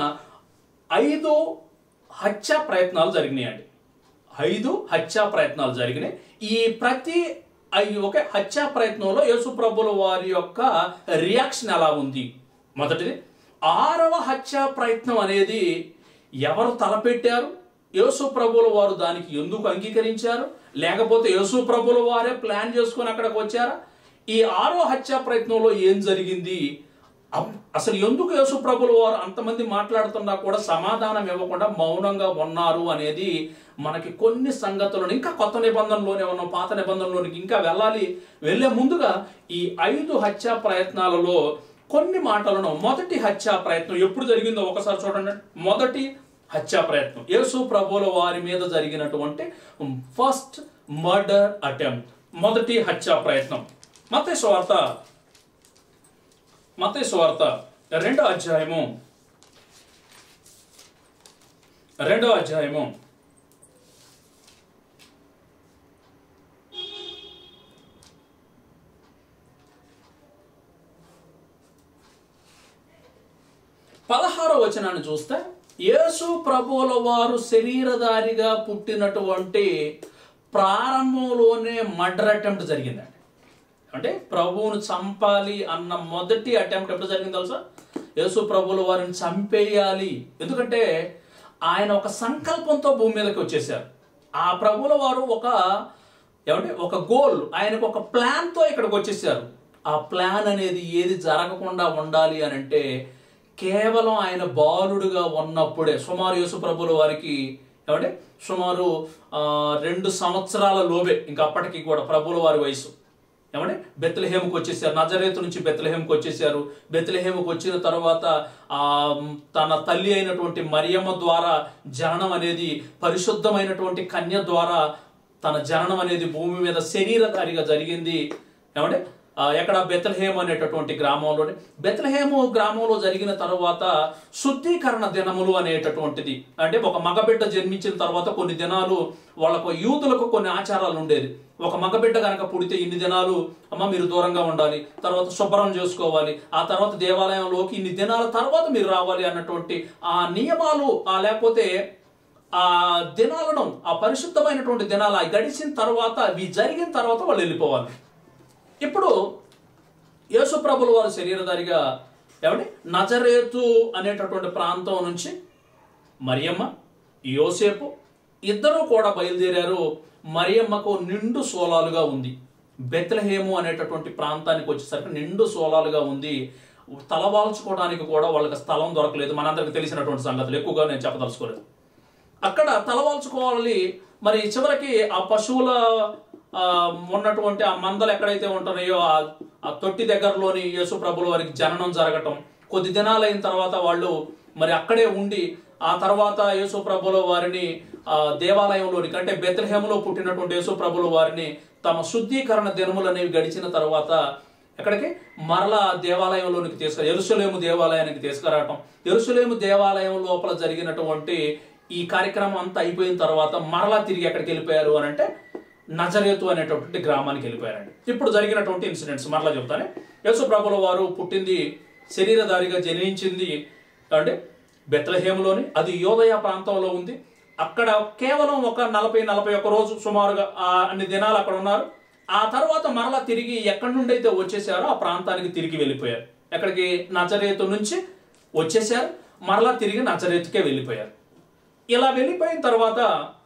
A: ఐదు హత్యా ప్రయత్నాలు జరిగినాయండి ఐదు హత్యా ప్రయత్నాలు జరిగినాయి ఈ ప్రతి ఐ- ఒకే హత్యా ప్రయత్నంలో యేసు ప్రభుల వారి యొక్క రియాక్షన్ ఎలా ఉంది మొదటిది ఆరవ హత్యా ప్రయత్నం అనేది ఎవరు తలపెట్టారు యేసు ప్రభుల వారు దానికి ఎందుకు అంగీకరించారు లేకపోతే యేసు ప్రభుల వారే ప్లాన్ చేసుకొని అక్కడికి వచ్చారా ఈ ఆరో హత్యా ప్రయత్నంలో ఏం జరిగింది అం- అసలు ఎందుకు యేసు ప్రభుల వారు అంతమంది మాట్లాడుతున్నా కూడా సమాధానం ఇవ్వకుండా మౌనంగా ఉన్నారు అనేది మనకి కొన్ని సంగతులను ఇంకా కొత్త నిబంధనలోనే ఉన్నాం పాత నిబంధనలోనికి ఇంకా వెళ్ళాలి వెళ్ళే ముందుగా ఈ ఐదు హత్యా ప్రయత్నాలలో కొన్ని మాటలను మొదటి హత్యా ప్రయత్నం ఎప్పుడు జరిగిందో ఒకసారి చూడండి మొదటి హత్యా ప్రయత్నం యేసు ప్రభుల వారి మీద జరిగినటువంటి ఫస్ట్ మర్డర్ అటెంప్ట్ మొదటి హత్యా ప్రయత్నం మత స్వార్త మత స్వార్త రెండో అధ్యాయము రెండో అధ్యాయము పదహారో వచనాన్ని చూస్తే యేసు ప్రభువుల వారు శరీరధారిగా పుట్టినటువంటి ప్రారంభంలోనే మర్డర్ అటెంప్ట్ జరిగిందండి అంటే ప్రభువును చంపాలి అన్న మొదటి అటెంప్ట్ ఎప్పుడు జరిగింది తెలుసా యేసు ప్రభువుల వారిని చంపేయాలి ఎందుకంటే ఆయన ఒక సంకల్పంతో భూమి మీదకి వచ్చేసారు ఆ ప్రభువుల వారు ఒక ఏమంటే ఒక గోల్ ఆయనకు ఒక ప్లాన్తో ఇక్కడికి వచ్చేసారు ఆ ప్లాన్ అనేది ఏది జరగకుండా ఉండాలి అని అంటే కేవలం ఆయన బాలుడుగా ఉన్నప్పుడే సుమారు యేసు ప్రభుల వారికి ఏమంటే సుమారు ఆ, రెండు సంవత్సరాల లోబే ఇంకా అప్పటికి కూడా ప్రభుల వారి వయసు ఏమంటే బెత్లహేముకు వచ్చేసారు నజరేతు నుంచి బెత్లహేముకు వచ్చేసారు బెత్లహేముకు వచ్చిన తర్వాత ఆ తన తల్లి అయినటువంటి మరియమ్మ ద్వారా జననం అనేది పరిశుద్ధమైనటువంటి కన్య ద్వారా తన జననం అనేది భూమి మీద శరీరధారిగా జరిగింది ఏమంటే ఆ, ఎక్కడ బెత్లహేము అనేటటువంటి గ్రామంలోనే బెత్లహేము గ్రామంలో జరిగిన తర్వాత శుద్ధీకరణ దినములు అనేటటువంటిది అంటే ఒక మగబిడ్డ జన్మించిన తర్వాత కొన్ని దినాలు వాళ్ళకు యూదులకు కొన్ని ఆచారాలు ఉండేది ఒక మగబిడ్డ కనుక పుడితే ఇన్ని దినాలు అమ్మ మీరు దూరంగా ఉండాలి తర్వాత శుభ్రం చేసుకోవాలి ఆ తర్వాత దేవాలయంలోకి ఇన్ని దినాల తర్వాత మీరు రావాలి అన్నటువంటి ఆ నియమాలు ఆ లేకపోతే ఆ దినాలను ఆ పరిశుద్ధమైనటువంటి దినాలు ఆ గడిచిన తర్వాత అవి జరిగిన తర్వాత వాళ్ళు వెళ్ళిపోవాలి ఇప్పుడు యేసుప్రభుల వారు శరీరధారిగా ఏమండి నజరేతు అనేటటువంటి ప్రాంతం నుంచి మరియమ్మ యోసేపు ఇద్దరూ కూడా బయలుదేరారు మరియమ్మకు నిండు సోలాలుగా ఉంది బెత్లహేము అనేటటువంటి ప్రాంతానికి వచ్చేసరికి నిండు సోలాలుగా ఉంది తలవాల్చుకోవడానికి కూడా వాళ్ళకి స్థలం దొరకలేదు మనందరికి తెలిసినటువంటి సంగతులు ఎక్కువగా నేను చెప్పదలుచుకోలేదు అక్కడ తలవాల్చుకోవాలి మరి చివరికి ఆ పశువుల ఆ, ఉన్నటువంటి ఆ మందలు ఎక్కడైతే ఉంటున్నాయో ఆ ఆ తొట్టి దగ్గరలోని యేసు ప్రభుల వారికి జననం జరగటం కొద్ది దినాలైన తర్వాత వాళ్ళు మరి అక్కడే ఉండి ఆ తర్వాత యేసు ప్రభుల వారిని ఆ దేవాలయంలోనికి అంటే బెత్లహేములో పుట్టినటువంటి యేసు ప్రభుల వారిని తమ శుద్ధీకరణ దినములు అనేవి గడిచిన తర్వాత ఎక్కడికి మరలా దేవాలయంలోనికి తీసుకు ఎరుసలేము దేవాలయానికి తీసుకురావటం ఎరుసలేము దేవాలయం లోపల జరిగినటువంటి ఈ కార్యక్రమం అంతా అయిపోయిన తర్వాత మరలా తిరిగి ఎక్కడికి వెళ్ళిపోయారు అని అంటే నజరేతు అనేటటువంటి గ్రామానికి వెళ్ళిపోయారండి ఇప్పుడు జరిగినటువంటి ఇన్సిడెంట్స్ మరలా చెప్తానే యేసు ప్రభుల వారు పుట్టింది శరీరధారిగా జనించింది అంటే బెత్లహేములోని అది యోదయ ప్రాంతంలో ఉంది అక్కడ కేవలం ఒక నలభై నలభై ఒక్క రోజు సుమారుగా ఆ అన్ని దినాలు అక్కడ ఉన్నారు ఆ తర్వాత మరలా తిరిగి ఎక్కడి నుండి అయితే వచ్చేసారో ఆ ప్రాంతానికి తిరిగి వెళ్ళిపోయారు ఎక్కడికి నజరేతు నుంచి వచ్చేసారు మరలా తిరిగి నజరేతుకే వెళ్ళిపోయారు ఇలా వెళ్ళిపోయిన తర్వాత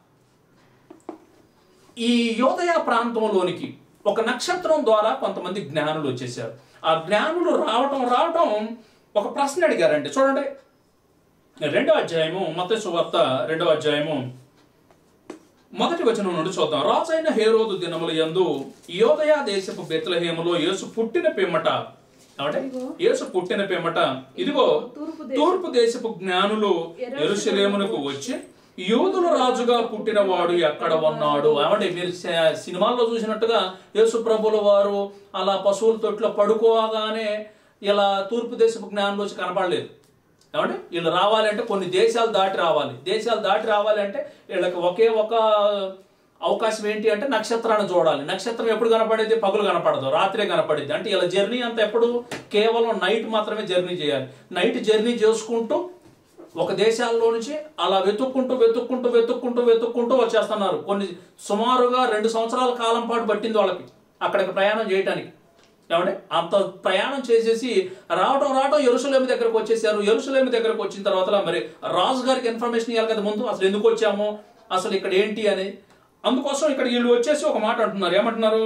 A: ఈ యోదయ ప్రాంతంలోనికి ఒక నక్షత్రం ద్వారా కొంతమంది జ్ఞానులు వచ్చేసారు ఆ జ్ఞానులు రావటం రావటం ఒక ప్రశ్న అడిగారండి చూడండి రెండో అధ్యాయము మత సువార్త రెండో అధ్యాయము మొదటి వచనం నుండి చూద్దాం రాజైన హేరోదు దినముల యందు యోదయ దేశపు బెత్లహేములో యేసు పుట్టిన పిమ్మట ఏమంటే యేసు పుట్టిన పిమ్మట ఇదిగో
B: తూర్పు
A: తూర్పు దేశపు జ్ఞానులు ఎరుషలేమునకు వచ్చి యూదుల రాజుగా పుట్టినవాడు ఎక్కడ ఉన్నాడు ఏమంటే మీరు స- సినిమాల్లో చూసినట్టుగా యేసు ప్రభుల వారు అలా పశువుల తొట్లో పడుకోగానే ఇలా తూర్పు దేశపు జ్ఞానులు వచ్చి కనపడలేదు ఏమంటే వీళ్ళు రావాలంటే కొన్ని దేశాలు దాటి రావాలి దేశాలు దాటి రావాలంటే వీళ్ళకి ఒకే ఒక అవకాశం ఏంటి అంటే నక్షత్రాన్ని చూడాలి నక్షత్రం ఎప్పుడు కనపడేది పగులు కనపడదు రాత్రే కనపడేది అంటే ఇలా జర్నీ అంతా ఎప్పుడు కేవలం నైట్ మాత్రమే జర్నీ చేయాలి నైట్ జర్నీ చేసుకుంటూ ఒక దేశాల్లో నుంచి అలా వెతుక్కుంటూ వెతుక్కుంటూ వెతుక్కుంటూ వెతుక్కుంటూ వచ్చేస్తున్నారు కొన్ని సుమారుగా రెండు సంవత్సరాల కాలం పాటు పట్టింది వాళ్ళకి అక్కడికి ప్రయాణం చేయటానికి ఏమంటే అంత ప్రయాణం చేసేసి రావటం రావటం ఎరుసలేమి దగ్గరకు వచ్చేసారు ఎరుసలేమి దగ్గరకు వచ్చిన తర్వాత మరి రాజు గారికి ఇన్ఫర్మేషన్ ఇవ్వాలి కదా ముందు అసలు ఎందుకు వచ్చాము అసలు ఇక్కడ ఏంటి అని అందుకోసం ఇక్కడ వీళ్ళు వచ్చేసి ఒక మాట అంటున్నారు ఏమంటున్నారు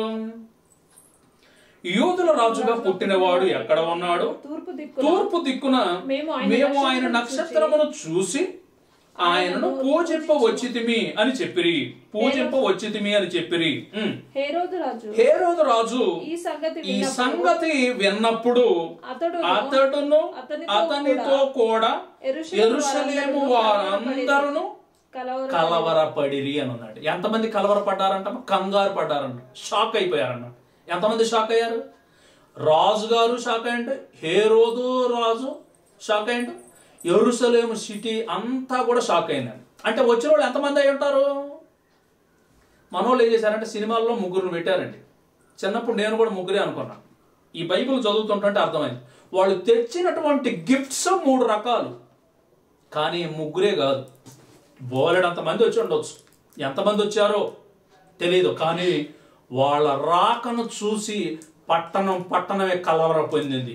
A: యూదుల రాజుగా పుట్టినవాడు ఎక్కడ ఉన్నాడు
B: తూర్పు దిక్కు
A: తూర్పు దిక్కున
B: మేము ఆయన
A: మేము ఆయన
B: నక్షత్రమును
A: నక్షత్రమును చూసి ఆయనను పూజింప వచ్చితిమి అని చెప్పిరి పూజింప వచ్చితిమి అని చెప్పిరి ఉమ్.
B: హేరోదు రాజు
A: హేరోదు రాజు
B: ఈ సంగతి
A: ఈ
B: విన్నప్పుడు
A: సంగతి విన్నప్పుడు
B: అతడు
A: అతడును
B: అతనితో
A: అతనితో కూడా
B: యెరూషలేము
A: ఎరుసలేము
B: వారందరూ
A: వారందరూ
B: కలవర
A: కలవరపడిరి అని ఉన్నాడు ఎంతమంది కలవరపడ్డారంట కంగారు పడ్డారంట షాక్ అయిపోయారన్న ఎంతమంది షాక్ అయ్యారు రాజు గారు షాక్ అయ్యండి హేరోదు రాజు షాక్ అయ్యండు ఎరుసలేము సిటీ అంతా కూడా షాక్ అయిందండి అంటే వచ్చిన వాళ్ళు ఎంతమంది అయి ఉంటారు మనోళ్ళు ఏం చేశారంటే సినిమాల్లో ముగ్గురు పెట్టారండి చిన్నప్పుడు నేను కూడా ముగ్గురే అనుకున్నాను ఈ బైబిల్ చదువుతుంటే అర్థమైంది వాళ్ళు తెచ్చినటువంటి గిఫ్ట్స్ మూడు రకాలు కానీ ముగ్గురే కాదు బోలెడంత మంది వచ్చి ఉండొచ్చు ఎంతమంది వచ్చారో తెలియదు కానీ వాళ్ళ రాకను చూసి పట్టణం పట్టణమే కలవర పొందింది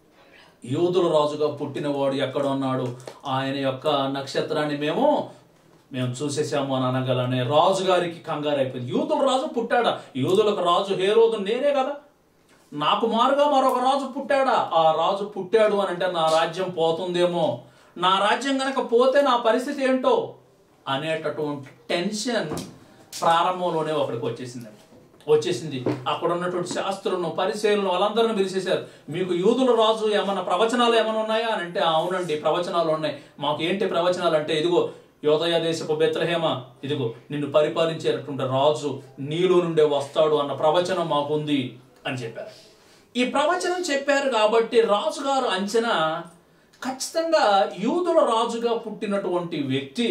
A: యూదుల రాజుగా పుట్టినవాడు ఎక్కడ ఉన్నాడు ఆయన యొక్క నక్షత్రాన్ని మేము మేము చూసేసాము అని అనగలనే రాజుగారికి కంగారు అయిపోయింది యూదుల రాజు పుట్టాడా యూదులకు రాజు హే రోజు నేనే కదా నాకు మారుగా మరొక రాజు పుట్టాడా ఆ రాజు పుట్టాడు అని అంటే నా రాజ్యం పోతుందేమో నా రాజ్యం గనక పోతే నా పరిస్థితి ఏంటో అనేటటువంటి టెన్షన్ ప్రారంభంలోనే ఒకడికి వచ్చేసిందండి వచ్చేసింది అక్కడ ఉన్నటువంటి శాస్త్రులను పరిశీలన వాళ్ళందరిని పిలిచేశారు మీకు యూదుల రాజు ఏమన్నా ప్రవచనాలు ఏమైనా ఉన్నాయా అని అంటే అవునండి ప్రవచనాలు ఉన్నాయి మాకు ఏంటి ప్రవచనాలు అంటే ఇదిగో యోదయ దేశపు బెత్రహేమ ఇదిగో నిన్ను పరిపాలించేటటువంటి రాజు నీలో నుండే వస్తాడు అన్న ప్రవచనం మాకుంది అని చెప్పారు ఈ ప్రవచనం చెప్పారు కాబట్టి రాజుగారు అంచనా ఖచ్చితంగా యూదుల రాజుగా పుట్టినటువంటి వ్యక్తి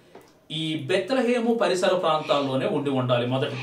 A: ఈ బెత్లహేము పరిసర ప్రాంతాల్లోనే ఉండి ఉండాలి మొదటి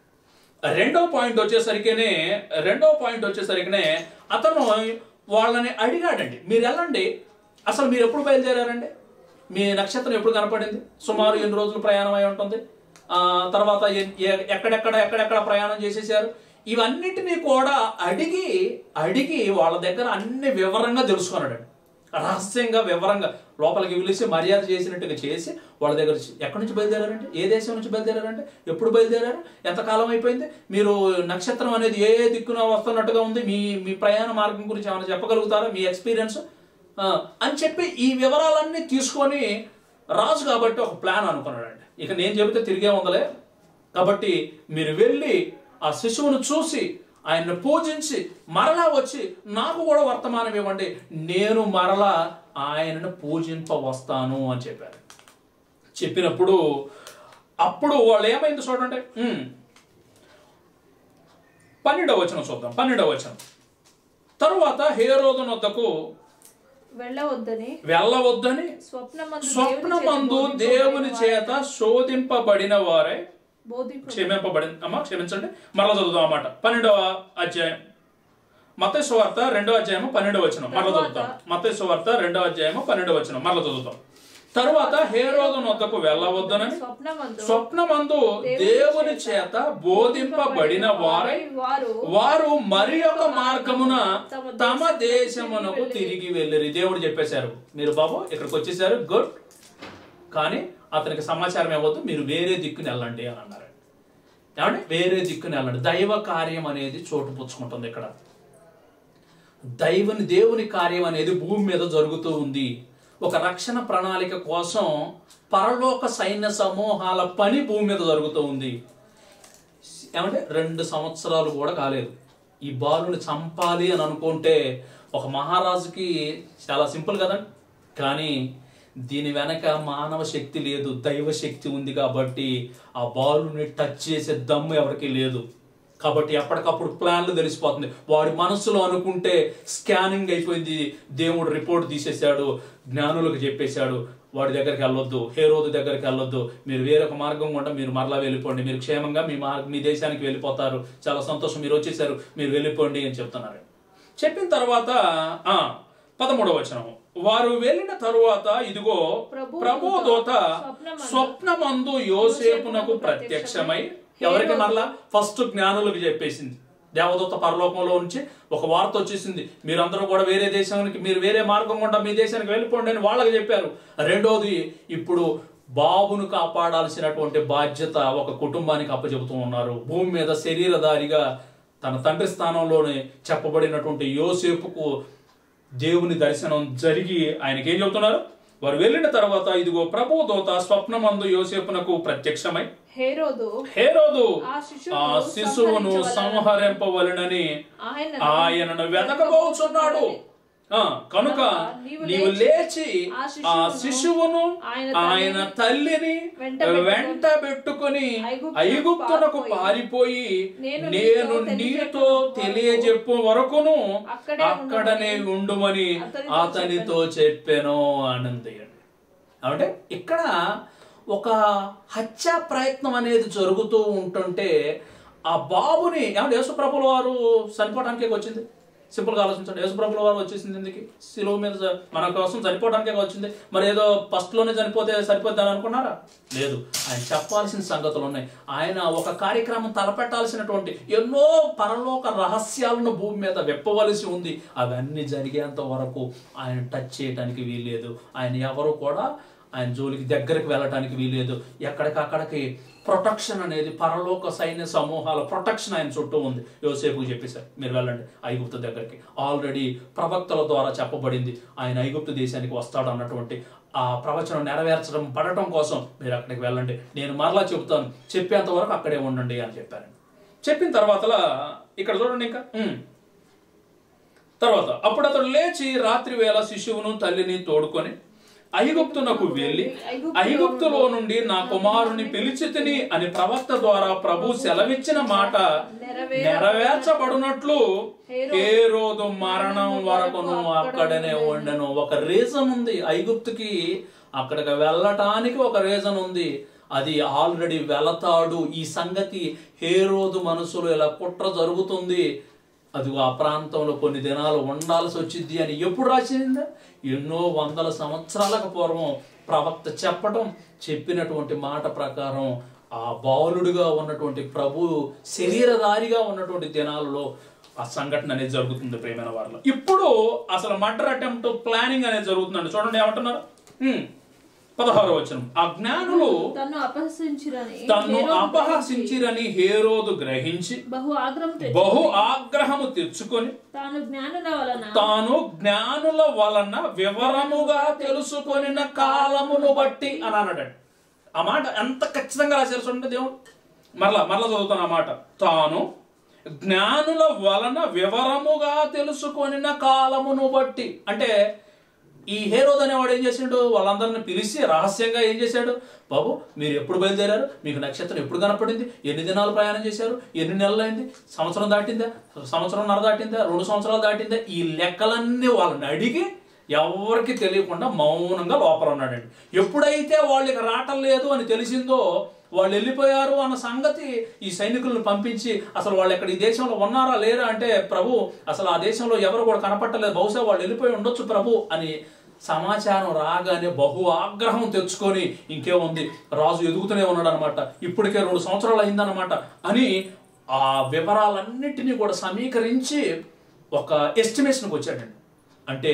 A: రెండో పాయింట్ వచ్చేసరికినే రెండో పాయింట్ వచ్చేసరికినే అతను వాళ్ళని అడిగాడండి మీరు వెళ్ళండి అసలు మీరు ఎప్పుడు బయలుదేరారండి మీ నక్షత్రం ఎప్పుడు కనపడింది సుమారు ఎన్ని రోజులు ప్రయాణం అయి ఉంటుంది ఆ తర్వాత ఎ- ఎ- ఎక్కడెక్కడ ఎక్కడెక్కడ ప్రయాణం చేసేసారు ఇవన్నిటినీ కూడా అడిగి అడిగి వాళ్ళ దగ్గర అన్ని వివరంగా తెలుసుకున్నాడండి రహస్యంగా వివరంగా లోపలికి పిలిచి మర్యాద చేసినట్టుగా చేసి వాళ్ళ దగ్గర వచ్చి- ఎక్కడి నుంచి బయలుదేరారంటే ఏ దేశం నుంచి బయలుదేరారంటే ఎప్పుడు బయలుదేరారు ఎంత కాలం అయిపోయింది మీరు నక్షత్రం అనేది ఏ ఏ దిక్కున వస్తున్నట్టుగా ఉంది మీ మీ ప్రయాణ మార్గం గురించి ఏమైనా చెప్పగలుగుతారా మీ ఎక్స్పీరియన్స్ అని చెప్పి ఈ వివరాలన్నీ తీసుకొని రాజు కాబట్టి ఒక ప్లాన్ అనుకున్నాడండి ఇక నేను చెబితే తిరిగే ఉందలే కాబట్టి మీరు వెళ్ళి ఆ శిశువును చూసి ఆయన్ని పూజించి మరలా వచ్చి నాకు కూడా వర్తమానం ఇవ్వండి నేను మరలా ఆయనను పూజింప వస్తాను అని చెప్పారు చెప్పినప్పుడు అప్పుడు వాళ్ళు ఏమైంది చూడండి ఉమ్. పన్నెండవ వచనం చూద్దాం పన్నెండవ వచనం తరువాత హేరోదు నొద్దకు
B: వెళ్ళవద్దని
A: వెళ్ళవద్దని
B: స్వప్నమందు
A: స్వప్నమందు దేవుని చేత శోధింపబడిన వారే
B: బోధింపు
A: క్షమింపబడి అమ్మా క్షమించండి మరలా చదువుదాం అన్నమాట పన్నెండవ అధ్యాయం మత్తయి సువార్త రెండవ అధ్యాయము పన్నెండవ వచనం మరలా చదువుతాం మత్తయి సువార్త రెండవ అధ్యాయము పన్నెండవ వచనం మరలా చదువుతాం తరువాత హేరోదు నొద్దకు వెళ్ళవద్దునని
B: స్వప్నమందు
A: స్వప్నమందు దేవుని చేత బోధింపబడిన వారై
B: వారు
A: వారు మరి ఒక మార్గమున తమ దేశమునకు తిరిగి వెళ్ళిరి దేవుడు చెప్పేశారు మీరు బాబు ఇక్కడికి వచ్చేసారు గుడ్ కానీ అతనికి సమాచారం ఇవ్వద్దు మీరు వేరే దిక్కుని వెళ్ళండి అని అన్నారు ఏమండి వేరే దిక్కుని వెళ్ళండి దైవ కార్యం అనేది చోటు పుచ్చుకుంటుంది ఇక్కడ దైవని దేవుని కార్యం అనేది భూమి మీద జరుగుతూ ఉంది ఒక రక్షణ ప్రణాళిక కోసం పరలోక సైన్య సమూహాల పని భూమి మీద జరుగుతూ ఉంది ఏమంటే రెండు సంవత్సరాలు కూడా కాలేదు ఈ బాలుని చంపాలి అని అనుకుంటే ఒక మహారాజుకి చాలా సింపుల్ కదండి కానీ దీని వెనక మానవ శక్తి లేదు దైవ శక్తి ఉంది కాబట్టి ఆ బాలుని టచ్ చేసే దమ్ము ఎవరికీ లేదు కాబట్టి ఎప్పటికప్పుడు ప్లాన్లు తెలిసిపోతుంది వాడి మనసులో అనుకుంటే స్కానింగ్ అయిపోయింది దేవుడు రిపోర్ట్ తీసేశాడు జ్ఞానులకు చెప్పేశాడు వాడి దగ్గరికి వెళ్ళొద్దు హేరోదు దగ్గరికి వెళ్ళొద్దు మీరు వేరొక మార్గం గుండా మీరు మరలా వెళ్ళిపోండి మీరు క్షేమంగా మీ మార్గ మీ దేశానికి వెళ్ళిపోతారు చాలా సంతోషం మీరు వచ్చేసారు మీరు వెళ్ళిపోండి అని చెప్తున్నారు చెప్పిన తర్వాత ఆ పదమూడవ వచనం వారు వెళ్ళిన తరువాత ఇదిగో
B: ప్రభు
A: ప్రభు దూత
B: స్వప్నమందు
A: స్వప్నమందు యోసేపునకు ప్రత్యక్షమై ఎవరికి మరలా ఫస్ట్ జ్ఞానులకు చెప్పేసింది దేవదూత పరలోకంలో నుంచి ఒక వార్త వచ్చేసింది మీరందరూ కూడా వేరే దేశానికి మీరు వేరే మార్గం గుండా మీ దేశానికి వెళ్ళిపోండి అని వాళ్ళకి చెప్పారు రెండోది ఇప్పుడు బాబును కాపాడాల్సినటువంటి బాధ్యత ఒక కుటుంబానికి అప్పచెబుతూ ఉన్నారు భూమి మీద శరీరధారిగా తన తండ్రి స్థానంలోనే చెప్పబడినటువంటి యోసేపుకు దేవుని దర్శనం జరిగి ఆయనకి ఏం చెబుతున్నారు వారు వెళ్ళిన తర్వాత ఇదిగో ప్రభు దోత స్వప్నమందు యోసేపునకు ప్రత్యక్షమై
B: హేరోదు
A: హేరోదు
B: ఆ శిశువును
A: ఆ శిశువును సంహరింపవలెనని
B: ఆయన
A: ఆయనను వెతకబోచున్నాడు ఆ కనుక నీవు లేచి ఆ శిశువును ఆయన తల్లిని వెంట పెట్టుకుని ఐగుప్తునకు పారిపోయి నేను నీతో తెలియజెప్పు వరకును అక్కడనే ఉండుమని అతనితో చెప్పాను ఆనందయ్య అంటే ఇక్కడ ఒక హత్య ప్రయత్నం అనేది జరుగుతూ ఉంటుంటే ఆ బాబుని ఏమంటే యేసుప్రభుల వారు చనిపోవడానికే వచ్చింది సింపుల్గా ఆలోచించండి యేసుప్రభుల వారు వచ్చేసింది ఎందుకు శిలువ మీద చ- మన కోసం చనిపోవడానికే వచ్చింది మరి ఏదో ఫస్ట్లోనే చనిపోతే సరిపోద్ది అని అనుకున్నారా లేదు ఆయన చెప్పాల్సిన సంగతులు ఉన్నాయి ఆయన ఒక కార్యక్రమం తలపెట్టాల్సినటువంటి ఎన్నో పరలోక రహస్యాలను భూమి మీద విప్పవలసి ఉంది అవన్నీ జరిగేంత వరకు ఆయన టచ్ చేయడానికి వీల్లేదు ఆయన ఎవరు కూడా ఆయన జోలికి దగ్గరికి వెళ్ళటానికి వీలేదు ఎక్కడికక్కడికి ప్రొటెక్షన్ అనేది పరలోక సైన్య సమూహాల ప్రొటెక్షన్ ఆయన చుట్టూ ఉంది యోసేపుకి చెప్పేశారు మీరు వెళ్ళండి ఐగుప్తు దగ్గరికి ఆల్రెడీ ప్రవక్తల ద్వారా చెప్పబడింది ఆయన ఐగుప్తు దేశానికి వస్తాడు అన్నటువంటి ఆ ప్రవచనం నెరవేర్చడం పడటం కోసం మీరు అక్కడికి వెళ్ళండి నేను మరలా చెబుతాను చెప్పేంత వరకు అక్కడే ఉండండి అని చెప్పారు చెప్పిన తర్వాతలా ఇక్కడ చూడండి ఇంకా ఉమ్. తర్వాత అప్పుడు అతడు లేచి రాత్రి వేళ శిశువును తల్లిని తోడుకొని ఐగుప్తునకు వెళ్ళి ఐగుప్తులో నుండి నా కుమారుని పిలిచితిని అని ప్రవక్త ద్వారా ప్రభు సెలవిచ్చిన మాట నెరవేర్చబడినట్లు హేరోదు మరణం వరకును అక్కడనే ఉండను ఒక రీజన్ ఉంది ఐగుప్తుకి అక్కడికి వెళ్ళటానికి ఒక రీజన్ ఉంది అది ఆల్రెడీ వెళతాడు ఈ సంగతి హేరోదు మనసులో ఇలా కుట్ర జరుగుతుంది అది ఆ ప్రాంతంలో కొన్ని దినాలు ఉండాల్సి వచ్చింది అని ఎప్పుడు రాసింది ఎన్నో వందల సంవత్సరాలకు పూర్వం ప్రవక్త చెప్పడం చెప్పినటువంటి మాట ప్రకారం ఆ బాలుడుగా ఉన్నటువంటి ప్రభు శరీరధారిగా ఉన్నటువంటి దినాలలో ఆ సంఘటన అనేది జరుగుతుంది ప్రేమైన వారిలో ఇప్పుడు అసలు మర్డర్ అటెంప్ట్ ప్లానింగ్ అనేది జరుగుతుందండి చూడండి ఏమంటున్నారు హ్మ్. పదహారో వచనం ఆ జ్ఞానులు
B: తన్ను అపహసించిరని
A: తన్ను అపహసించిరని హేరోదు గ్రహించి
B: బహు ఆగ్రహం తెచ్చి
A: బహు ఆగ్రహము తెచ్చుకొని
B: తాను జ్ఞానుల వలన
A: తాను జ్ఞానుల వలన వివరముగా తెలుసుకొనిన కాలమును బట్టి అని అన్నాడు ఆ మాట ఎంత ఖచ్చితంగా రాశారు చూడండి దేవుడు మరలా మరలా చదువుతాను ఆ మాట తాను జ్ఞానుల వలన వివరముగా తెలుసుకొనిన కాలమును బట్టి అంటే ఈ హేరోద్ అనేవాడు ఏం చేశాడు వాళ్ళందరిని పిలిచి రహస్యంగా ఏం చేశాడు బాబు మీరు ఎప్పుడు బయలుదేరారు మీకు నక్షత్రం ఎప్పుడు కనపడింది ఎన్ని దినాలు ప్రయాణం చేశారు ఎన్ని నెలలు అయింది సంవత్సరం దాటిందా సంవత్సరంన్నర దాటిందా రెండు సంవత్సరాలు దాటిందా ఈ లెక్కలన్నీ వాళ్ళని అడిగి ఎవరికి తెలియకుండా మౌనంగా లోపల ఉన్నాడండి ఎప్పుడైతే వాళ్ళకి రావటం లేదు అని తెలిసిందో వాళ్ళు వెళ్ళిపోయారు అన్న సంగతి ఈ సైనికులను పంపించి అసలు వాళ్ళు ఎక్కడ ఈ దేశంలో ఉన్నారా లేరా అంటే ప్రభు అసలు ఆ దేశంలో ఎవరు కూడా కనపట్టలేదు బహుశా వాళ్ళు వెళ్ళిపోయి ఉండొచ్చు ప్రభు అని సమాచారం రాగానే బహు ఆగ్రహం తెచ్చుకొని ఇంకేముంది రాజు ఎదుగుతూనే ఉన్నాడు అనమాట ఇప్పటికే రెండు సంవత్సరాలు అయిందనమాట అని ఆ వివరాలన్నిటినీ కూడా సమీకరించి ఒక ఎస్టిమేషన్కి వచ్చాడండి అంటే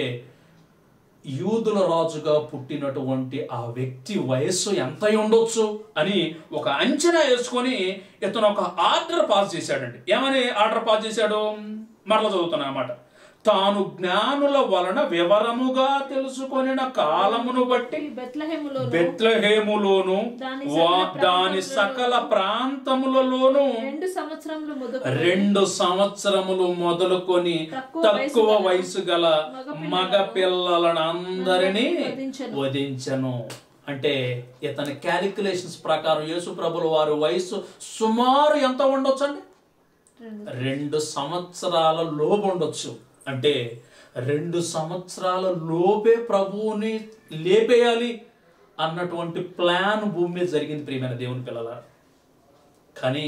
A: యూదుల రాజుగా పుట్టినటువంటి ఆ వ్యక్తి వయస్సు ఎంత అయి ఉండొచ్చు అని ఒక అంచనా వేసుకొని ఇతను ఒక ఆర్డర్ పాస్ చేశాడండి ఏమని ఆర్డర్ పాస్ చేశాడు మరల చదువుతున్నా అన్నమాట తాను జ్ఞానుల వలన వివరముగా తెలుసుకొనిన కాలమును బట్టి
B: ఈ బెత్లహేములో
A: బెత్లహేములోను
B: దాని
A: వా-
B: సకల
A: దాని సకల ప్రాంతములలోను
B: రెండు సంవత్సరములు మొదలు
A: రెండు సంవత్సరములు మొదలుకొని
B: తక్కువ
A: తక్కువ
B: వయసు
A: వయసు గల మగ పిల్లలను అందరినీ
B: వధించెను.
A: వధించను అంటే ఇతని క్యాలిక్యులేషన్స్ ప్రకారం యేసు ప్రభుల వారి వయసు సుమారు ఎంత ఉండొచ్చు అండి
B: రెండు.
A: రెండు సంవత్సరాల లోపు ఉండొచ్చు అంటే రెండు సంవత్సరాల లోపే ప్రభువుని లేపేయాలి అన్నటువంటి ప్లాన్ భూమి మీద జరిగింది ప్రియమైన దేవుని పిల్లల కానీ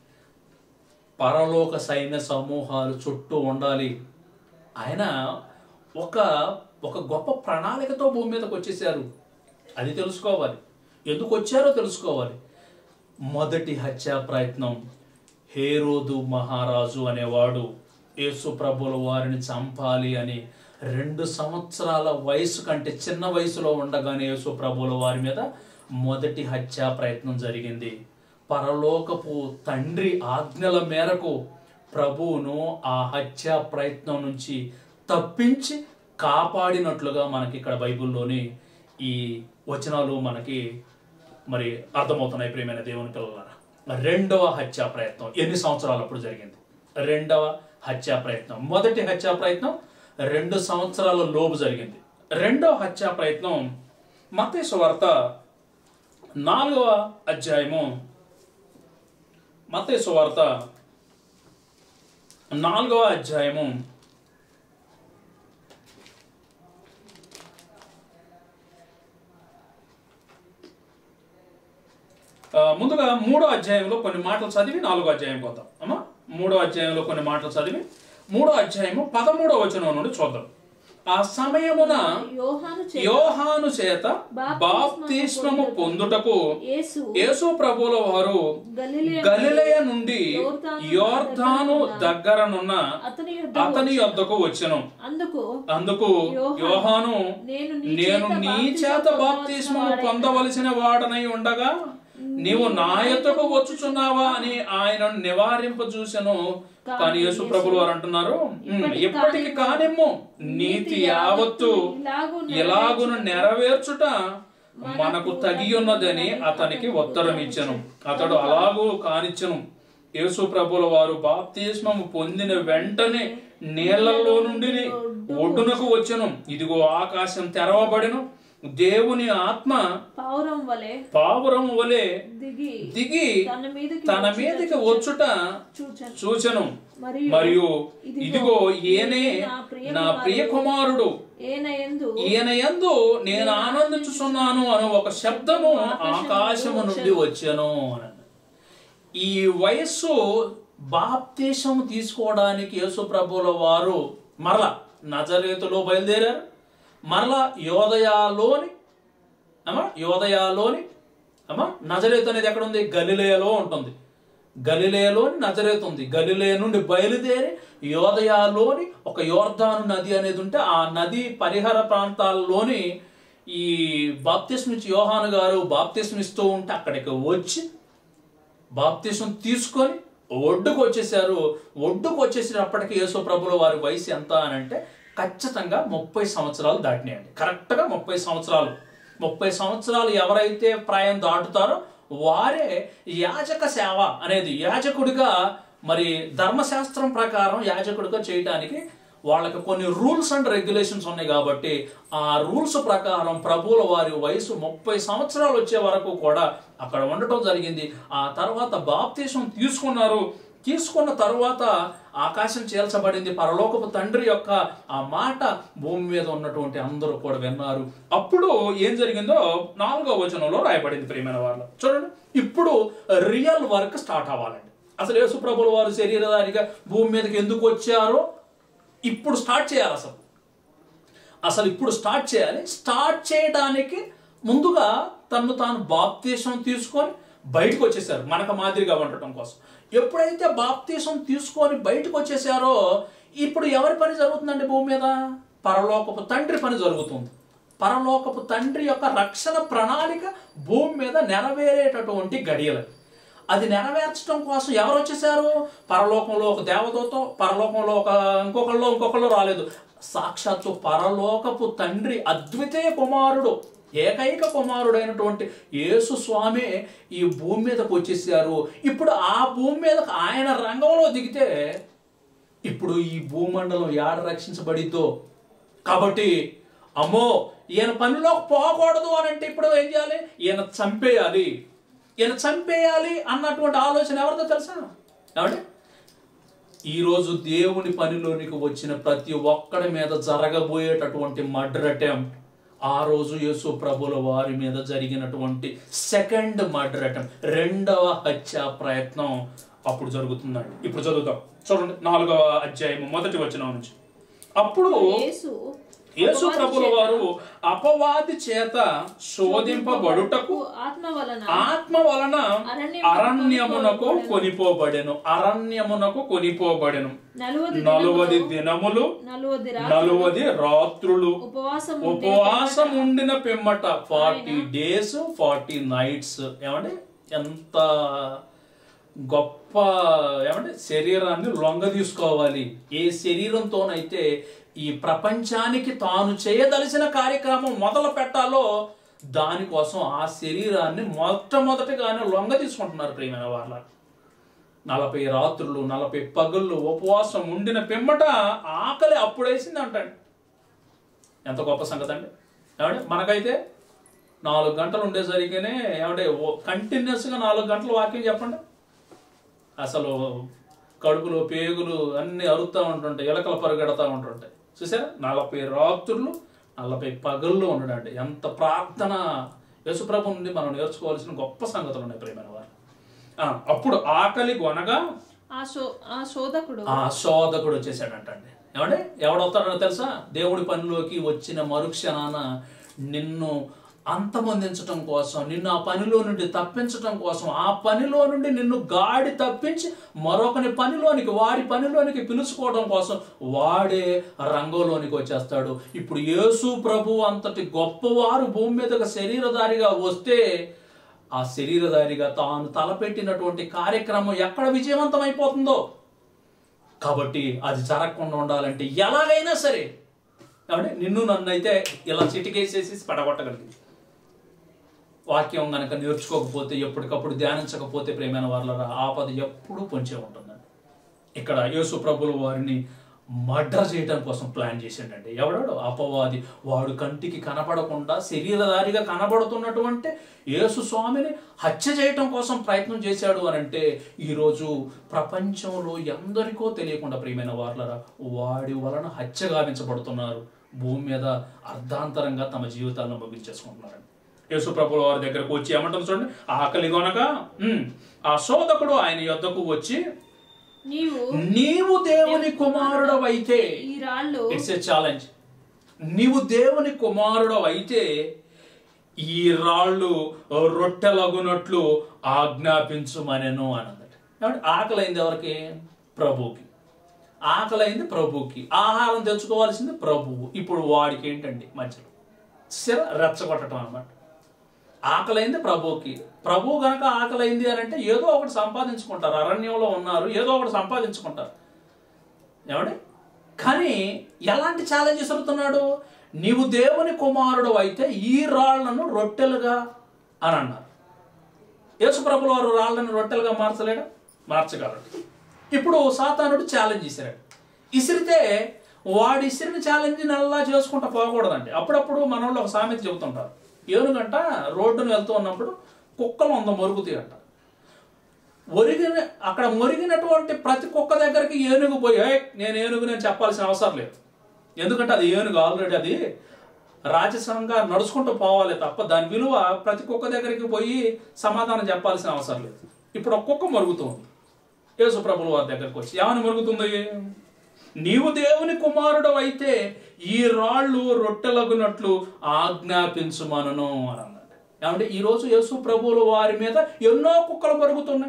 A: పరలోక సైన్య సమూహాలు చుట్టూ ఉండాలి ఆయన ఒక ఒక గొప్ప ప్రణాళికతో భూమి మీదకి వచ్చేసారు అది తెలుసుకోవాలి ఎందుకు వచ్చారో తెలుసుకోవాలి మొదటి హత్యా ప్రయత్నం హేరోదు మహారాజు అనేవాడు యేసు ప్రభుల వారిని చంపాలి అని రెండు సంవత్సరాల వయసు కంటే చిన్న వయసులో ఉండగానే యేసు ప్రభుల వారి మీద మొదటి హత్యా ప్రయత్నం జరిగింది పరలోకపు తండ్రి ఆజ్ఞల మేరకు ప్రభువును ఆ హత్యా ప్రయత్నం నుంచి తప్పించి కాపాడినట్లుగా మనకి ఇక్కడ బైబిల్లోని ఈ వచనాలు మనకి మరి అర్థమవుతున్నాయి ప్రియమైన దేవుని పిల్లలారా రెండవ హత్యా ప్రయత్నం ఎన్ని సంవత్సరాలు అప్పుడు జరిగింది రెండవ హత్యా ప్రయత్నం మొదటి హత్యా ప్రయత్నం రెండు సంవత్సరాల లోపు జరిగింది రెండవ హత్యా ప్రయత్నం మతేసు వార్త నాలుగవ అధ్యాయము మతేసు వార్త నాలుగవ అధ్యాయము ఆ, ముందుగా మూడో అధ్యాయంలో కొన్ని మాటలు చదివి నాలుగో అధ్యాయం పోతాం అమ్మా మూడో అధ్యాయంలో కొన్ని మాటలు చదివి మూడో అధ్యాయము పదమూడో వచనం నుండి చూద్దాం ఆ సమయమున
B: యోహాను చే
A: యోహాను చేత బాప్తిస్మము పొందుటకు
B: యేసు
A: యేసు ప్రభుల వారు
B: గలిలయ
A: గలిలయ నుండి యోర్ధాను దగ్గరనున్న
B: అతని యొద్ద
A: అతని యొద్దకు వచ్చెను
B: అందుకు
A: అందుకు యోహాను
B: నేను నీ
A: నేను
B: చేత
A: నీ
B: బాప్తిస్మము
A: చేత బాప్తిస్మము
B: పొందవలసిన
A: పొందవలసిన వాడనై ఉండగా నీవు నా యొద్దకు వచ్చుచున్నావా అని ఆయనను నివారింప చూసెను కానీ యేసు ప్రభులు వారు అంటున్నారు "ఉమ్, ఇప్పటికి కానిమ్ము నీతి యావత్తు ఎలాగును నెరవేర్చుట మనకు తగి ఉన్నదని అతనికి ఉత్తరం ఇచ్చెను అతడు అలాగూ కానిచ్చెను యేసు ప్రభుల వారు బాప్తిస్మము పొందిన వెంటనే నీళ్లలో నుండి ఒడ్డునకు వచ్చెను ఇదిగో ఆకాశం తెరవబడెను దేవుని ఆత్మ
B: పావురం వలె
A: పావురం వలె
B: దిగి
A: దిగి
B: తన మీదకి
A: తన మీదకి వచ్చుట
B: చూచను
A: సూచను
B: మరియు
A: మరియు ఇదిగో ఈయనే
B: నా ప్రియ
A: నా ప్రియ కుమారుడు
B: ఏన ఎందు
A: ఈయన యందు నేను ఆనందించుచున్నాను అను ఒక శబ్దము ఆకాశము నుండి వచ్చాను అని ఈ వయస్సు బాప్తీసం తీసుకోవడానికి యేసు ప్రభుల వారు మరలా నజరేతులో బయలుదేరారు మరలా యోదయాలోని అమ్మా యోదయాలోని అమ్మా నజరేతు అనేది ఎక్కడ ఉంది గలిలేయలో ఉంటుంది గలిలేయలోని నజరేతు ఉంది గలిలేయ నుండి బయలుదేరి యోదయాలోని ఒక యోర్ధాను నది అనేది ఉంటే ఆ నది పరిహర ప్రాంతాల్లోని ఈ బాప్తిస్మిచ్ యోహాను గారు బాప్తిస్మిస్తూ ఉంటే అక్కడికి వచ్చి బాప్తిసం తీసుకొని ఒడ్డుకు వచ్చేసారు ఒడ్డుకు వచ్చేసేటప్పటికి యేసు ప్రభుల వారి వయసు ఎంత అని అంటే ఖచ్చితంగా ముప్పై సంవత్సరాలు దాటినాయండి కరెక్ట్గా ముప్పై సంవత్సరాలు ముప్పై సంవత్సరాలు ఎవరైతే ప్రాయం దాటుతారో వారే యాజక సేవ అనేది యాజకుడిగా మరి ధర్మశాస్త్రం ప్రకారం యాజకుడిగా చేయడానికి వాళ్ళకి కొన్ని రూల్స్ అండ్ రెగ్యులేషన్స్ ఉన్నాయి కాబట్టి ఆ రూల్స్ ప్రకారం ప్రభువుల వారి వయసు ముప్పై సంవత్సరాలు వచ్చే వరకు కూడా అక్కడ ఉండటం జరిగింది ఆ తర్వాత బాప్తీసం తీసుకున్నారు తీసుకున్న తరువాత ఆకాశం చేల్చబడింది పరలోకపు తండ్రి యొక్క ఆ మాట భూమి మీద ఉన్నటువంటి అందరూ కూడా విన్నారు అప్పుడు ఏం జరిగిందో నాలుగో వచనంలో రాయబడింది ప్రియమైన వాళ్ళు చూడండి ఇప్పుడు రియల్ వర్క్ స్టార్ట్ అవ్వాలండి అసలు యేసుప్రభుల వారు శరీరధారిగా భూమి మీదకి ఎందుకు వచ్చారో ఇప్పుడు స్టార్ట్ చేయాలి అసలు అసలు ఇప్పుడు స్టార్ట్ చేయాలి స్టార్ట్ చేయడానికి ముందుగా తను తాను బాప్తీసం తీసుకొని బయటకు వచ్చేసారు మనకు మాదిరిగా ఉండటం కోసం ఎప్పుడైతే బాప్తీసం తీసుకొని బయటకు వచ్చేసారో ఇప్పుడు ఎవరి పని జరుగుతుందండి భూమి మీద పరలోకపు తండ్రి పని జరుగుతుంది పరలోకపు తండ్రి యొక్క రక్షణ ప్రణాళిక భూమి మీద నెరవేరేటటువంటి గడియలు అది నెరవేర్చడం కోసం ఎవరు వచ్చేసారు పరలోకంలో ఒక దేవదూతో పరలోకంలో ఒక ఇంకొకళ్ళు ఇంకొకళ్ళు రాలేదు సాక్షాత్తు పరలోకపు తండ్రి అద్వితీయ కుమారుడు ఏకైక కుమారుడైనటువంటి యేసు స్వామి ఈ భూమి మీదకి వచ్చేసారు ఇప్పుడు ఆ భూమి మీదకి ఆయన రంగంలో దిగితే ఇప్పుడు ఈ భూమండలం యాడ రక్షించబడిద్దో కాబట్టి అమ్మో ఈయన పనిలోకి పోకూడదు అని అంటే ఇప్పుడు ఏం చేయాలి ఈయన చంపేయాలి ఈయన చంపేయాలి అన్నటువంటి ఆలోచన ఎవరిదో తెలుసా ఏమండి ఈరోజు దేవుని పనిలోనికి వచ్చిన ప్రతి ఒక్కడి మీద జరగబోయేటటువంటి మర్డర్ అటెంప్ట్ ఆ రోజు యేసు ప్రభుల వారి మీద జరిగినటువంటి సెకండ్ మర్డర్ అటెంప్ట్ రెండవ హత్య ప్రయత్నం అప్పుడు జరుగుతుందండి ఇప్పుడు చదువుతాం చూడండి నాలుగవ అధ్యాయం మొదటి వచనం నుంచి అప్పుడు
B: యేసు
A: యేసు ప్రభుల వారు అపవాది చేత శోధింపబడుటకు
B: ఆత్మ వలన
A: ఆత్మ వలన అరణ్యమునకు కొనిపోబడెను అరణ్యమునకు కొనిపోబడెను
B: నలువది
A: నలువది దినములు
B: నలువది రా
A: నలువది రాత్రులు
B: ఉపవాసం
A: ఉపవాసం ఉండిన పిమ్మట ఫార్టీ డేస్ ఫార్టీ నైట్స్ ఏమండి ఎంత గొప్ప ఏమంటే శరీరాన్ని లొంగ తీసుకోవాలి ఏ శరీరంతోనైతే ఈ ప్రపంచానికి తాను చేయదలిసిన కార్యక్రమం మొదలు పెట్టాలో దానికోసం ఆ శరీరాన్ని మొట్టమొదటిగానే లొంగ తీసుకుంటున్నారు ప్రియమైన వాళ్ళ నలభై రాత్రులు నలభై పగుళ్ళు ఉపవాసం ఉండిన పిమ్మట ఆకలి అప్పుడేసింది అంటండి ఎంత గొప్ప సంగతి అండి ఏమంటే మనకైతే నాలుగు గంటలు ఉండేసరికినే ఏమంటే కంటిన్యూస్గా నాలుగు గంటలు వాక్యం చెప్పండి అసలు కడుపులో పేగులు అన్ని అరుస్తూ ఉంటుంటాయి ఎలకలు పరుగెడతా ఉంటుంటాయి చూసారా నలభై రాత్రులు నలభై పగళ్ళు ఉండడండి ఎంత ప్రార్థన యేసుప్రభు నుండి మనం నేర్చుకోవాల్సిన గొప్ప సంగతులు ఉన్నాయి ప్రేమైన వారు ఆ, అప్పుడు ఆకలి కొనగా
B: ఆ శో ఆ శోధకుడు
A: ఆ శోధకుడు వచ్చేసాడంటండి ఏమండి ఎవడొస్తాడో తెలుసా దేవుడి పనిలోకి వచ్చిన మరుక్షణాన నిన్ను అంతమొందించటం కోసం నిన్ను ఆ పనిలో నుండి తప్పించటం కోసం ఆ పనిలో నుండి నిన్ను గాడి తప్పించి మరొకని పనిలోనికి వారి పనిలోనికి పిలుచుకోవడం కోసం వాడే రంగంలోనికి వచ్చేస్తాడు ఇప్పుడు యేసు ప్రభు అంతటి గొప్పవారు భూమి మీదకి శరీరధారిగా వస్తే ఆ శరీరధారిగా తాను తలపెట్టినటువంటి కార్యక్రమం ఎక్కడ విజయవంతం అయిపోతుందో కాబట్టి అది జరగకుండా ఉండాలంటే ఎలాగైనా సరే ఏమంటే నిన్ను నన్ను అయితే ఇలా చిటికేసేసి పడగొట్టగలిగింది వాక్యం గనక నేర్చుకోకపోతే ఎప్పటికప్పుడు ధ్యానించకపోతే ప్రేమైన వాళ్ళ ఆపద ఎప్పుడూ పొంచే ఉంటుందండి ఇక్కడ యేసు ప్రభుల వారిని మర్డర్ చేయడం కోసం ప్లాన్ చేసిండండి ఎవడాడు అపవాది వాడు కంటికి కనపడకుండా శరీరధారిగా కనబడుతున్నటువంటి యేసు స్వామిని హత్య చేయటం కోసం ప్రయత్నం చేశాడు అని అంటే ఈరోజు ప్రపంచంలో ఎందరికో తెలియకుండా ప్రియమైన వాళ్ళరా వాడి వలన హత్య గావించబడుతున్నారు భూమి మీద అర్ధాంతరంగా తమ జీవితాలను ముగించేసుకుంటున్నారండి యేసు ప్రభుల వారి దగ్గరకు వచ్చి ఏమంటారు చూడండి ఆకలి కొనక ఉమ్, ఆ శోధకుడు ఆయన యొద్దకు వచ్చి
B: నీవు
A: నీవు దేవుని కుమారుడవైతే
B: ఈ రాళ్ళు
A: ఇట్స్ ఎ ఛాలెంజ్ నీవు దేవుని కుమారుడు అయితే ఈ రాళ్ళు రొట్టెలగునట్లు ఆజ్ఞాపించుమనెను అన్నదట ఏమంటే ఆకలైంది ఎవరికి ప్రభువుకి ఆకలైంది ప్రభువుకి ఆహారం తెచ్చుకోవాల్సింది ప్రభువు ఇప్పుడు వాడికి ఏంటండి మధ్యలో సిర రెచ్చగొట్టడం అన్నమాట ఆకలైంది ప్రభువుకి ప్రభువు గనక ఆకలైంది అని అంటే ఏదో ఒకటి సంపాదించుకుంటారు అరణ్యంలో ఉన్నారు ఏదో ఒకటి సంపాదించుకుంటారు ఏమండి కానీ ఎలాంటి ఛాలెంజ్ ఇస్తున్నాడు నీవు దేవుని కుమారుడు అయితే ఈ రాళ్లను రొట్టెలుగా అని అన్నారు యేసుప్రభుల వారు రాళ్లను రొట్టెలుగా మార్చలేడా మార్చగలడు ఇప్పుడు సాతానుడు ఛాలెంజ్ ఇసిరాడు ఇసిరితే వాడి ఇసిన ఛాలెంజ్ నెలలా చేసుకుంటా పోకూడదండి అప్పుడప్పుడు మన వాళ్ళు ఒక సామెత చెబుతుంటారు ఏనుగంట రోడ్డును వెళ్తూ ఉన్నప్పుడు కుక్కలు వంద మరుగుతాయి అంట ఒరిగిన అక్కడ మురిగినటువంటి ప్రతి కుక్క దగ్గరికి ఏనుగు పోయి "ఏయ్, నేను ఏనుగు నేను చెప్పాల్సిన అవసరం లేదు ఎందుకంటే అది ఏనుగు ఆల్రెడీ అది రాజసంగా నడుచుకుంటూ పోవాలి తప్ప దాని విలువ ప్రతి కుక్క దగ్గరికి పోయి సమాధానం చెప్పాల్సిన అవసరం లేదు ఇప్పుడు ఒక కుక్క మరుగుతుంది యేసు ప్రభుల వారి దగ్గరికి వచ్చి ఏమని మరుగుతుంది నీవు దేవుని కుమారుడు అయితే ఈ రాళ్ళు రొట్టెలగునట్లు ఆజ్ఞాపించుమనను అని అన్నాడు ఏమంటే ఈరోజు యేసు ప్రభువుల వారి మీద ఎన్నో కుక్కలు మరుగుతున్నాయి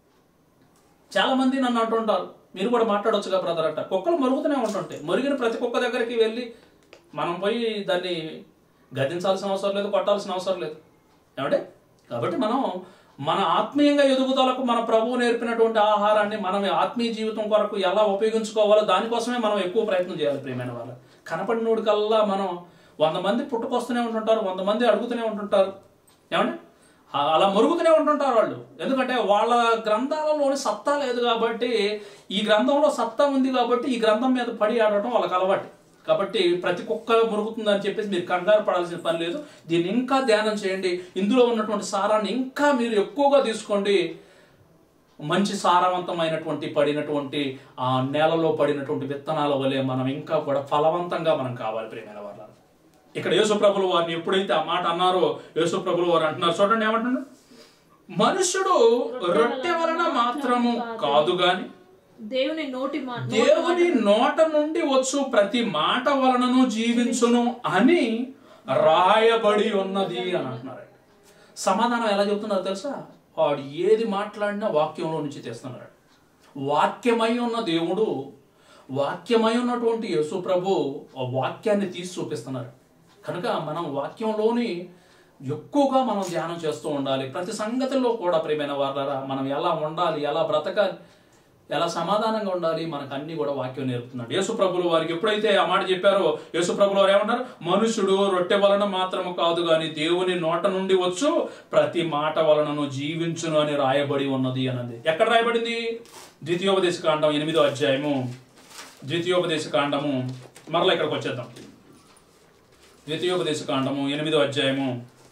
A: చాలా మంది నన్ను అంటుంటారు మీరు కూడా మాట్లాడొచ్చుగా బ్రదర్ అంట కుక్కలు మరుగుతూనే ఉంటుంటాయి మరిగిన ప్రతి కుక్క దగ్గరికి వెళ్ళి మనం పోయి దాన్ని గదించాల్సిన అవసరం లేదు కొట్టాల్సిన అవసరం లేదు ఏమంటే కాబట్టి మనం మన ఆత్మీయంగా ఎదుగుదలకు మన ప్రభువు నేర్పినటువంటి ఆహారాన్ని మనం ఆత్మీయ జీవితం కొరకు ఎలా ఉపయోగించుకోవాలో దానికోసమే మనం ఎక్కువ ప్రయత్నం చేయాలి ప్రియమైన వాళ్ళు కనపడినోడు కల్లా మనం వంద మంది పుట్టుకొస్తూనే ఉంటుంటారు వంద మంది అడుగుతూనే ఉంటుంటారు ఏమండి ఆ- అలా మరుగుతూనే ఉంటుంటారు వాళ్ళు ఎందుకంటే వాళ్ళ గ్రంథాలలోని సత్తా లేదు కాబట్టి ఈ గ్రంథంలో సత్తా ఉంది కాబట్టి ఈ గ్రంథం మీద పడి ఆడటం వాళ్ళకి అలవాటు కాబట్టి ప్రతి కుక్క మురుగుతుందని చెప్పేసి మీరు కంగారు పడాల్సిన పని లేదు దీన్ని ఇంకా ధ్యానం చేయండి ఇందులో ఉన్నటువంటి సారాన్ని ఇంకా మీరు ఎక్కువగా తీసుకోండి మంచి సారవంతమైనటువంటి పడినటువంటి ఆ నేలలో పడినటువంటి విత్తనాల వలె మనం ఇంకా కూడా ఫలవంతంగా మనం కావాలి ప్రేమైన వాళ్ళ ఇక్కడ యేసుప్రభులు వారిని ఎప్పుడైతే ఆ మాట అన్నారో యేసుప్రభులు వారు అంటున్నారు చూడండి ఏమంటున్నారు మనుషుడు రొట్టె వలన మాత్రము కాదు గాని
B: దేవుని నోటి మా
A: దేవుని నోట నుండి వచ్చు ప్రతి మాట వలనను జీవించును అని రాయబడి ఉన్నది అని అంటున్నారు సమాధానం ఎలా చెబుతున్నారు తెలుసా వాడు ఏది మాట్లాడినా వాక్యంలో నుంచి తెస్తున్నాడు వాక్యమై ఉన్న దేవుడు వాక్యమై ఉన్నటువంటి యేసు ప్రభు ఆ వాక్యాన్ని తీసి చూపిస్తున్నారు కనుక మనం వాక్యంలోని ఎక్కువగా మనం ధ్యానం చేస్తూ ఉండాలి ప్రతి సంగతిలో కూడా ప్రియమైన వారా మనం ఎలా ఉండాలి ఎలా బ్రతకాలి ఎలా సమాధానంగా ఉండాలి మనకు అన్ని కూడా వాక్యం నేర్పుతున్నాడు యేసు ప్రభులు వారికి ఎప్పుడైతే ఆ మాట చెప్పారో యేసు ప్రభులు వారు ఏమన్నారు మనుషుడు రొట్టె వలన మాత్రము కాదు గాని దేవుని నోట నుండి వచ్చు ప్రతి మాట వలనను జీవించును అని రాయబడి ఉన్నది అన్నది ఎక్కడ రాయబడింది ద్వితీయోపదేశ కాండం ఎనిమిదో అధ్యాయము ద్వితీయోపదేశ కాండము మరలా ఇక్కడికి వచ్చేద్దాం ద్వితీయోపదేశ కాండము ఎనిమిదో అధ్యాయము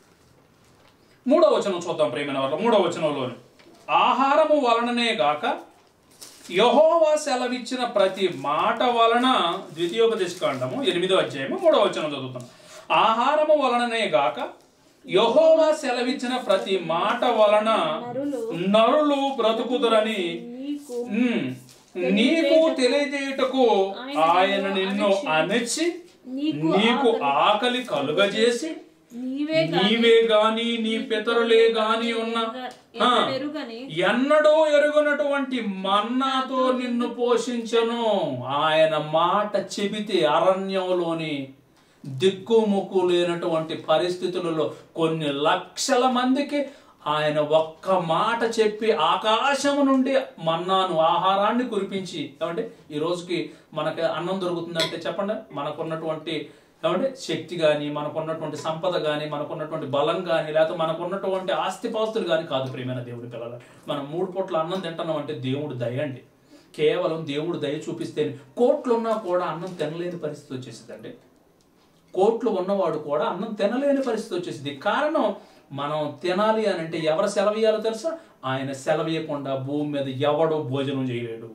A: మూడో వచనం చూద్దాం ప్రేమైన వాళ్ళ మూడో వచనంలోని ఆహారము వలననే గాక యహోవా సెలవిచ్చిన ప్రతి మాట వలన ద్వితీయోపదేశ కాండము ఎనిమిదో అధ్యాయము మూడో వచనం చదువుతాం ఆహారము వలననే గాక యహోవా సెలవిచ్చిన ప్రతి మాట వలన
B: నరులు
A: నరులు బ్రతుకుదురని
B: నీకు
A: ఉమ్, నీకు తెలియజేయుటకు ఆయన నిన్ను అణచి
B: నీకు
A: నీకు ఆకలి కలుగజేసి
B: నీవే
A: నీవే గాని నీ పితరులే గాని ఉన్న ఆ,
B: ఎరుగని
A: ఎన్నడూ ఎరుగునటువంటి మన్నాతో నిన్ను పోషించను ఆయన మాట చెబితే అరణ్యంలోని దిక్కుముక్కు లేనటువంటి పరిస్థితులలో కొన్ని లక్షల మందికి ఆయన ఒక్క మాట చెప్పి ఆకాశము నుండి మన్నాను ఆహారాన్ని కురిపించి ఏమంటే ఈ రోజుకి మనకి అన్నం దొరుకుతుందంటే చెప్పండి మనకున్నటువంటి ఏమంటే శక్తి కానీ మనకున్నటువంటి సంపద కానీ మనకున్నటువంటి బలం కానీ లేకపోతే మనకున్నటువంటి ఆస్తిపాస్తులు కానీ కాదు ప్రియమైన దేవుడి పిల్లలు మనం మూడు పూట్ల అన్నం తింటున్నాం అంటే దేవుడు దయ అండి కేవలం దేవుడు దయ చూపిస్తేనే కోట్లు ఉన్నా కూడా అన్నం తినలేని పరిస్థితి వచ్చేసిందండి కోట్లు ఉన్నవాడు కూడా అన్నం తినలేని పరిస్థితి వచ్చేసింది కారణం మనం తినాలి అని అంటే ఎవరు సెలవియాలో తెలుసా ఆయన సెలవీయకుండా భూమి మీద ఎవడో భోజనం చేయలేడు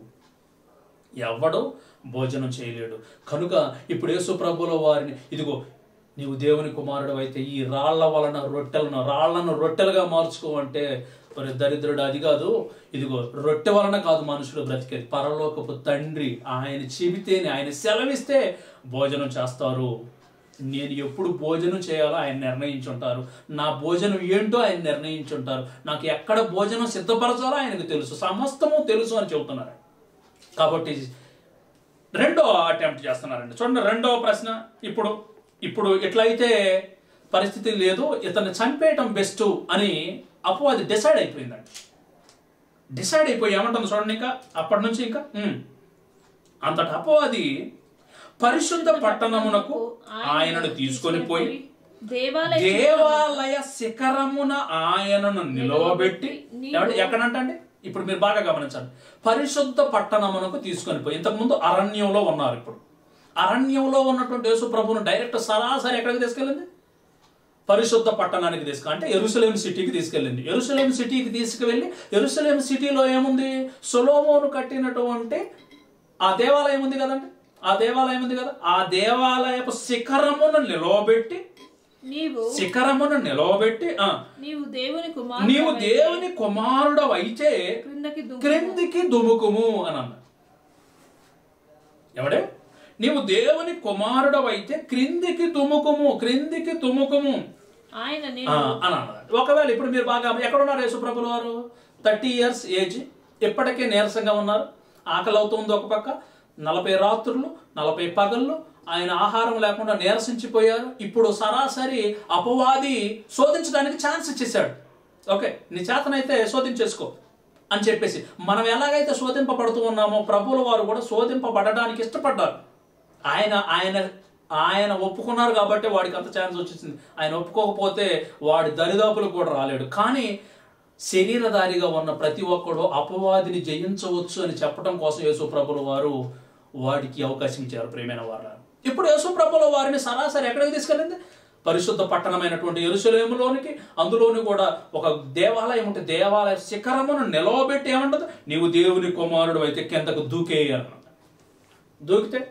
A: ఎవడు భోజనం చేయలేడు కనుక ఇప్పుడు యేసు ప్రభుల వారిని ఇదిగో నీవు దేవుని కుమారుడు అయితే ఈ రాళ్ల వలన రొట్టెలను రాళ్లను రొట్టెలుగా మార్చుకో అంటే మరి దరిద్రుడు అది కాదు ఇదిగో రొట్టె వలన కాదు మనుషుడు బ్రతికేది పరలోకపు తండ్రి ఆయన చెబితేనే ఆయన సెలవిస్తే భోజనం చేస్తారు నేను ఎప్పుడు భోజనం చేయాలో ఆయన నిర్ణయించుంటారు నా భోజనం ఏంటో ఆయన నిర్ణయించుంటారు నాకు ఎక్కడ భోజనం సిద్ధపరచాలో ఆయనకు తెలుసు సమస్తము తెలుసు అని చెబుతున్నారు కాబట్టి రెండో అటెంప్ట్ చేస్తున్నారండి చూడండి రెండో ప్రశ్న ఇప్పుడు ఇప్పుడు ఎట్లయితే పరిస్థితి లేదు ఇతన్ని చంపేయటం బెస్ట్ అని అపవాది డిసైడ్ అయిపోయిందండి డిసైడ్ అయిపోయి ఏమంటుంది చూడండి ఇంకా అప్పటి నుంచి ఇంకా ఉమ్. అంతటి అపవాది పరిశుద్ధ పట్టణమునకు ఆయనను తీసుకొని పోయి
B: దేవాలయ
A: దేవాలయ శిఖరమున ఆయనను నిలవబెట్టి ఏమంటే ఎక్కడంటండి ఇప్పుడు మీరు బాగా గమనించండి పరిశుద్ధ పట్టణమునకు తీసుకొని పోయి ఇంతకుముందు అరణ్యంలో ఉన్నారు ఇప్పుడు అరణ్యంలో ఉన్నటువంటి యేసు ప్రభువును డైరెక్ట్ సరాసరి ఎక్కడికి తీసుకెళ్ళింది పరిశుద్ధ పట్టణానికి తీసుకు అంటే ఎరుసలేం సిటీకి తీసుకెళ్ళింది ఎరుసలేం సిటీకి తీసుకువెళ్ళి ఎరుసలేం సిటీలో ఏముంది సొలోమోను కట్టినటువంటి ఆ దేవాలయం ఉంది కదండి ఆ దేవాలయం ఉంది కదా ఆ దేవాలయపు శిఖరమును నిలవబెట్టి
B: నీవు
A: శిఖరమును నిలవబెట్టి ఆ
B: నీవు దేవుని కుమారుడు
A: నీవు దేవుని కుమారుడు అయితే
B: క్రిందకి దుమ్ము
A: క్రిందికి దుముకుము అని అన్నాడు ఎవడే నీవు దేవుని కుమారుడు అయితే క్రిందికి దుముకుము క్రిందికి దుముకుము
B: ఆయన
A: ఆ,
B: నేను
A: అని అన్నాడు ఒకవేళ ఇప్పుడు మీరు బాగా ఎక్కడున్నారు యేసుప్రభుల వారు థర్టీ ఇయర్స్ ఏజ్ ఇప్పటికే నీరసంగా ఉన్నారు ఆకలి అవుతుంది ఒక పక్క నలభై రాత్రులు నలభై పగళ్ళు ఆయన ఆహారం లేకుండా నీరసించిపోయారు ఇప్పుడు సరాసరి అపవాది శోధించడానికి ఛాన్స్ ఇచ్చేసాడు ఓకే నీ చేతనైతే శోధించేసుకో అని చెప్పేసి మనం ఎలాగైతే శోధింపబడుతూ ఉన్నామో ప్రభువుల వారు కూడా శోధింపబడడానికి ఇష్టపడ్డారు ఆయన ఆయన ఆయన ఒప్పుకున్నారు కాబట్టి వాడికి అంత ఛాన్స్ వచ్చేసింది ఆయన ఒప్పుకోకపోతే వాడి దరిదాపులకు కూడా రాలేడు కానీ శరీరధారిగా ఉన్న ప్రతి ఒక్కడు అపవాదిని జయించవచ్చు అని చెప్పడం కోసం యేసు ప్రభుల వారు వాడికి అవకాశం ఇచ్చారు ప్రేమైన వారు ఇప్పుడు యేసు ప్రభుల వారిని సరాసరి ఎక్కడికి తీసుకెళ్ళింది పరిశుద్ధ పట్టణమైనటువంటి ఎరుసలేములోనికి అందులోని కూడా ఒక దేవాలయం ఉంటే దేవాలయ శిఖరమును నిలవబెట్టి ఏమంటది నీవు దేవుని కుమారుడు అయితే కిందకు దూకేయాలన్నమాట దూకితే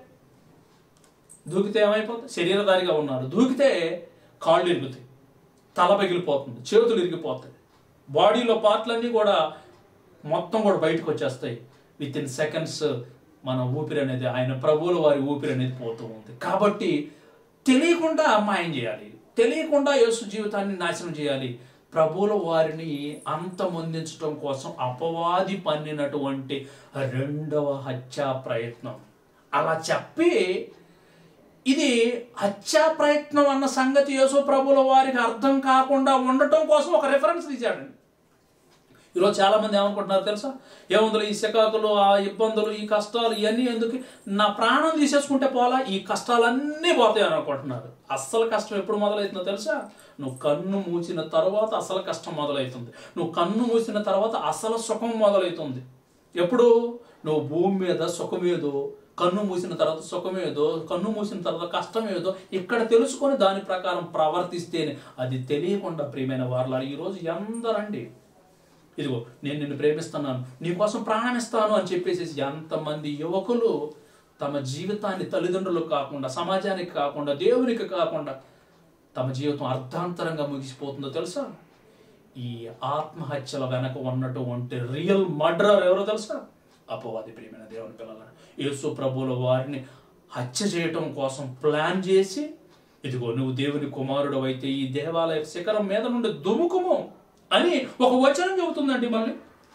A: దూకితే ఏమైపోతుంది శరీరధారిగా ఉన్నారు దూకితే కాళ్ళు ఇరుగుతాయి తల పగిలిపోతుంది చేతులు ఇరిగిపోతాయి బాడీలో పార్ట్లన్నీ కూడా మొత్తం కూడా బయటకు వచ్చేస్తాయి విత్ ఇన్ సెకండ్స్ మన ఊపిరి అనేది ఆయన ప్రభువుల వారి ఊపిరి అనేది పోతూ ఉంది కాబట్టి తెలియకుండా అమ్మాయం చేయాలి తెలియకుండా యేసు జీవితాన్ని నాశనం చేయాలి ప్రభువుల వారిని అంతమొందించడం కోసం అపవాది పన్నినటువంటి రెండవ హత్యా ప్రయత్నం అలా చెప్పి ఇది హత్యా ప్రయత్నం అన్న సంగతి యేసు ప్రభుల వారికి అర్థం కాకుండా ఉండటం కోసం ఒక రెఫరెన్స్ తీశాడండి ఈరోజు చాలా మంది ఏమనుకుంటున్నారు తెలుసా ఏముందులో ఈ శకాకులు ఆ ఇబ్బందులు ఈ కష్టాలు ఇవన్నీ ఎందుకు నా ప్రాణం తీసేసుకుంటే పోలా ఈ కష్టాలన్నీ పోతాయి అని అనుకుంటున్నారు అస్సలు కష్టం ఎప్పుడు మొదలవుతుందో తెలుసా నువ్వు కన్ను మూసిన తర్వాత అసలు కష్టం మొదలవుతుంది నువ్వు కన్ను మూసిన తర్వాత అసలు సుఖం మొదలవుతుంది ఎప్పుడు నువ్వు భూమి మీద సుఖమేదో కన్ను మూసిన తర్వాత సుఖమేదో కన్ను మూసిన తర్వాత కష్టమేదో ఇక్కడ తెలుసుకొని దాని ప్రకారం ప్రవర్తిస్తేనే అది తెలియకుండా ప్రియమైన వారు ఈరోజు ఎందరండి ఇదిగో నేను నిన్ను ప్రేమిస్తున్నాను నీకోసం ప్రాణం ఇస్తాను అని చెప్పేసి ఎంతమంది యువకులు తమ జీవితాన్ని తల్లిదండ్రులకు కాకుండా సమాజానికి కాకుండా దేవునికి కాకుండా తమ జీవితం అర్ధాంతరంగా ముగిసిపోతుందో తెలుసా ఈ ఆత్మహత్యల వెనక ఉన్నటువంటి రియల్ మర్డరర్ ఎవరో తెలుసా అపవాది ప్రియమైన దేవుని పిల్లల యేసు ప్రభువుల వారిని హత్య చేయటం కోసం ప్లాన్ చేసి ఇదిగో నువ్వు దేవుని కుమారుడు అయితే ఈ దేవాలయ శిఖరం మీద నుండి దుముకుము అని ఒక వచనం చెబుతుందండి మళ్ళీ